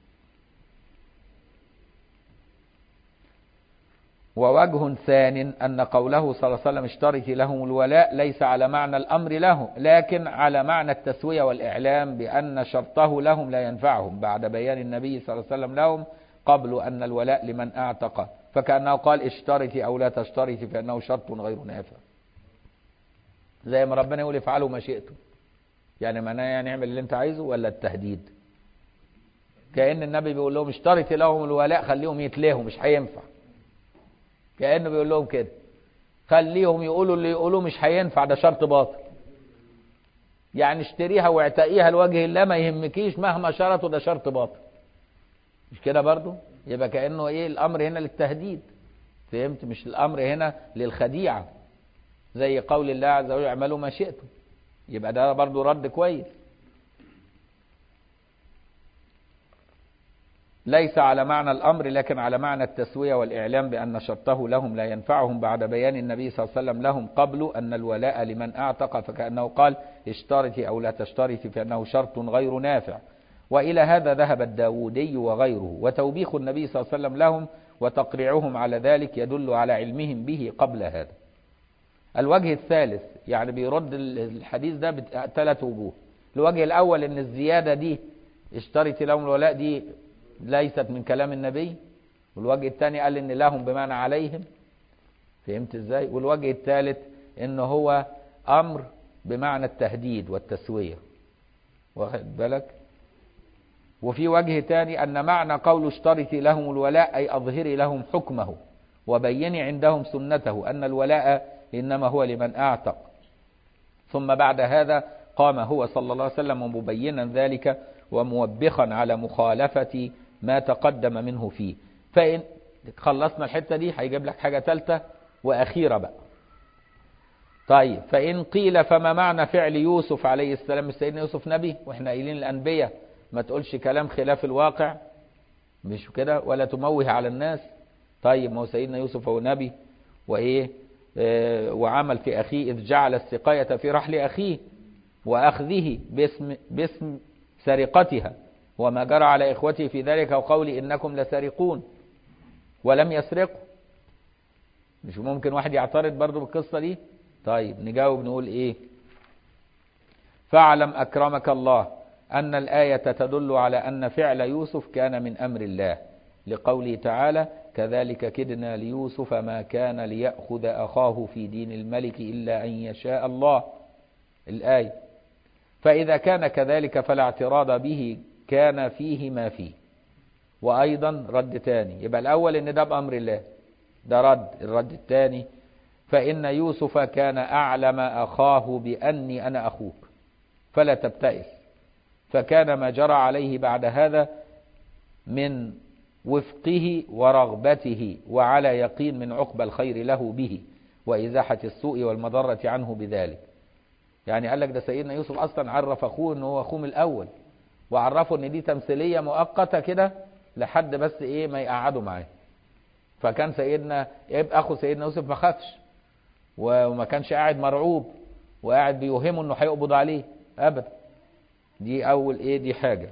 ووجه ثان أن قوله صلى الله عليه وسلم اشترط لهم الولاء ليس على معنى الأمر له لكن على معنى التسوية والإعلام بأن شرطه لهم لا ينفعهم بعد بيان النبي صلى الله عليه وسلم لهم قبل أن الولاء لمن أعتق فكأنه قال اشترطي أو لا تشترطي فإنه شرط غير نافع زي ما ربنا يقول افعلوا ما شئتم يعني معناه يعني اعمل اللي انت عايزه ولا التهديد كأن النبي بيقول لهم اشترطي لهم الولاء خليهم يتلهوا مش هينفع كأنه بيقول لهم كده خليهم يقولوا اللي يقولوه مش هينفع ده شرط باطل يعني اشتريها واعتقيها لوجه الله ما يهمكيش مهما شرطوا ده شرط باطل مش كده برضو يبقى كأنه ايه الامر هنا للتهديد فهمت مش الامر هنا للخديعة زي قول الله عز وجل اعملوا ما شئتم يبقى ده برضو رد كويس ليس على معنى الأمر لكن على معنى التسوية والإعلام بأن شرطه لهم لا ينفعهم بعد بيان النبي صلى الله عليه وسلم لهم قبل أن الولاء لمن أعتق فكأنه قال اشترطي أو لا تشترطي فإنه شرط غير نافع وإلى هذا ذهب الداودي وغيره وتوبيخ النبي صلى الله عليه وسلم لهم وتقريعهم على ذلك يدل على علمهم به قبل هذا الوجه الثالث يعني بيرد الحديث ده بثلاث وجوه الوجه الأول أن الزيادة دي اشترط لهم الولاء دي ليست من كلام النبي والوجه الثاني قال ان لهم بمعنى عليهم فهمت ازاي والوجه الثالث ان هو امر بمعنى التهديد والتسويه واخد بالك وفي وجه ثاني ان معنى قول اشترطي لهم الولاء اي اظهري لهم حكمه وبيني عندهم سنته ان الولاء انما هو لمن اعتق ثم بعد هذا قام هو صلى الله عليه وسلم مبينا ذلك وموبخا على مخالفة ما تقدم منه فيه فإن خلصنا الحتة دي هيجيب لك حاجة ثالثة وأخيرة بقى طيب فإن قيل فما معنى فعل يوسف عليه السلام سيدنا يوسف نبي واحنا قايلين الأنبياء ما تقولش كلام خلاف الواقع مش كده ولا تموه على الناس طيب ما هو سيدنا يوسف هو نبي وإيه اه وعمل في أخيه إذ جعل السقاية في رحل أخيه وأخذه باسم, باسم سرقتها وما جرى على إخوته في ذلك وقول إنكم لسارقون ولم يسرقوا مش ممكن واحد يعترض برضو بالقصة دي طيب نجاوب نقول إيه فاعلم أكرمك الله أن الآية تدل على أن فعل يوسف كان من أمر الله لقوله تعالى كذلك كدنا ليوسف ما كان ليأخذ أخاه في دين الملك إلا أن يشاء الله الآية فإذا كان كذلك فلا اعتراض به كان فيه ما فيه وأيضا رد تاني يبقى الأول إن ده بأمر الله ده رد الرد الثاني فإن يوسف كان أعلم أخاه بأني أنا أخوك فلا تبتئس فكان ما جرى عليه بعد هذا من وفقه ورغبته وعلى يقين من عقب الخير له به وإزاحة السوء والمضرة عنه بذلك يعني قال لك ده سيدنا يوسف أصلا عرف أخوه أنه هو أخوه من الأول وعرفه أن دي تمثيلية مؤقتة كده لحد بس إيه ما يقعدوا معاه فكان سيدنا يبقى أخو سيدنا يوسف ما خافش وما كانش قاعد مرعوب وقاعد بيوهمه أنه هيقبض عليه أبدا دي أول إيه دي حاجة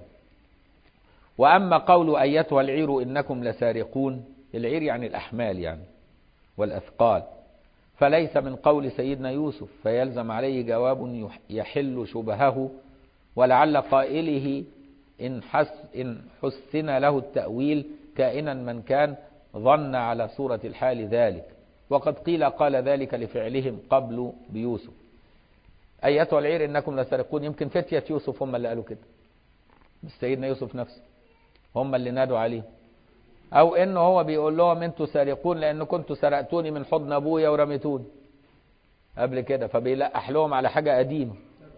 وأما قول أيتها العير إنكم لسارقون العير يعني الأحمال يعني والأثقال فليس من قول سيدنا يوسف فيلزم عليه جواب يحل شبهه ولعل قائله إن, حس إن حسن له التأويل كائنا من كان ظن على صورة الحال ذلك وقد قيل قال ذلك لفعلهم قبل بيوسف أيتها العير إنكم لسارقون يمكن فتية يوسف هم اللي قالوا كده مش سيدنا يوسف نفسه هم اللي نادوا عليه او انه هو بيقول لهم انتوا سارقون لان كنتوا سرقتوني من حضن ابويا ورميتوني قبل كده فبيلقح لهم على حاجه قديمه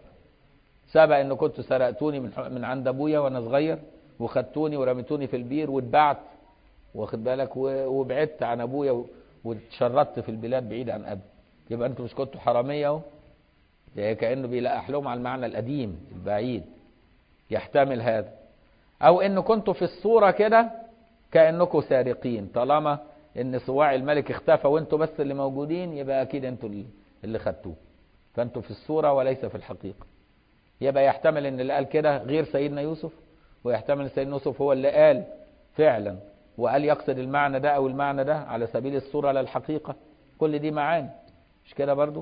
سبق ان كنتوا سرقتوني من من عند ابويا وانا صغير وخدتوني ورميتوني في البير واتبعت واخد بالك وبعدت عن ابويا واتشردت في البلاد بعيد عن ابي يبقى انتوا مش كنتوا حراميه اهو كانه بيلقح لهم على المعنى القديم البعيد يحتمل هذا او ان كنتوا في الصورة كده كأنكم سارقين طالما ان صواع الملك اختفى وانتوا بس اللي موجودين يبقى اكيد انتوا اللي خدتوه فانتوا في الصورة وليس في الحقيقة يبقى يحتمل ان اللي قال كده غير سيدنا يوسف ويحتمل سيدنا يوسف هو اللي قال فعلا وقال يقصد المعنى ده او المعنى ده على سبيل الصورة للحقيقة كل دي معاني مش كده برضو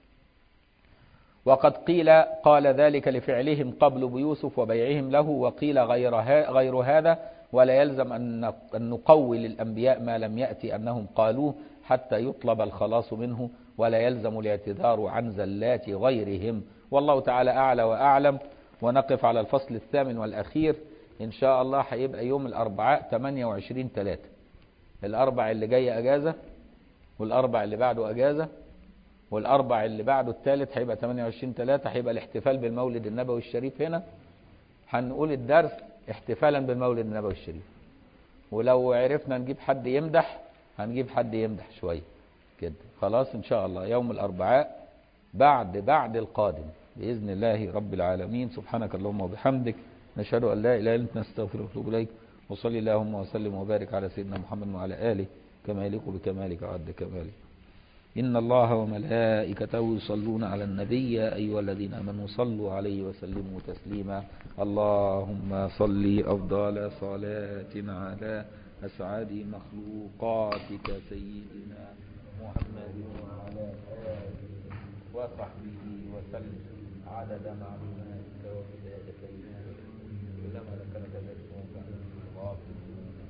وقد قيل قال ذلك لفعلهم قبل بيوسف وبيعهم له وقيل غير, غير هذا ولا يلزم أن نقوي للأنبياء ما لم يأتي أنهم قالوه حتى يطلب الخلاص منه ولا يلزم الاعتذار عن زلات غيرهم والله تعالى أعلى وأعلم ونقف على الفصل الثامن والأخير إن شاء الله هيبقى يوم الأربعاء 28 3 الأربع اللي جاي أجازة والأربع اللي بعده أجازة والاربع اللي بعده الثالث هيبقى 28 3 هيبقى الاحتفال بالمولد النبوي الشريف هنا هنقول الدرس احتفالا بالمولد النبوي الشريف ولو عرفنا نجيب حد يمدح هنجيب حد يمدح شويه كده خلاص ان شاء الله يوم الاربعاء بعد بعد القادم باذن الله رب العالمين سبحانك اللهم وبحمدك نشهد ان لا اله الا انت نستغفرك ونتوب اليك وصلي اللهم وسلم وبارك على سيدنا محمد وعلى اله كما يليق بكمالك وعد كمالك إن الله وملائكته يصلون على النبي يا أيها الذين آمنوا صلوا عليه وسلموا تسليما اللهم صل أفضل صلاة على أسعد مخلوقاتك سيدنا محمد وعلى آله وصحبه وسلم عدد معلوماتك وبداية كلماتك كلما ذكرك ذلك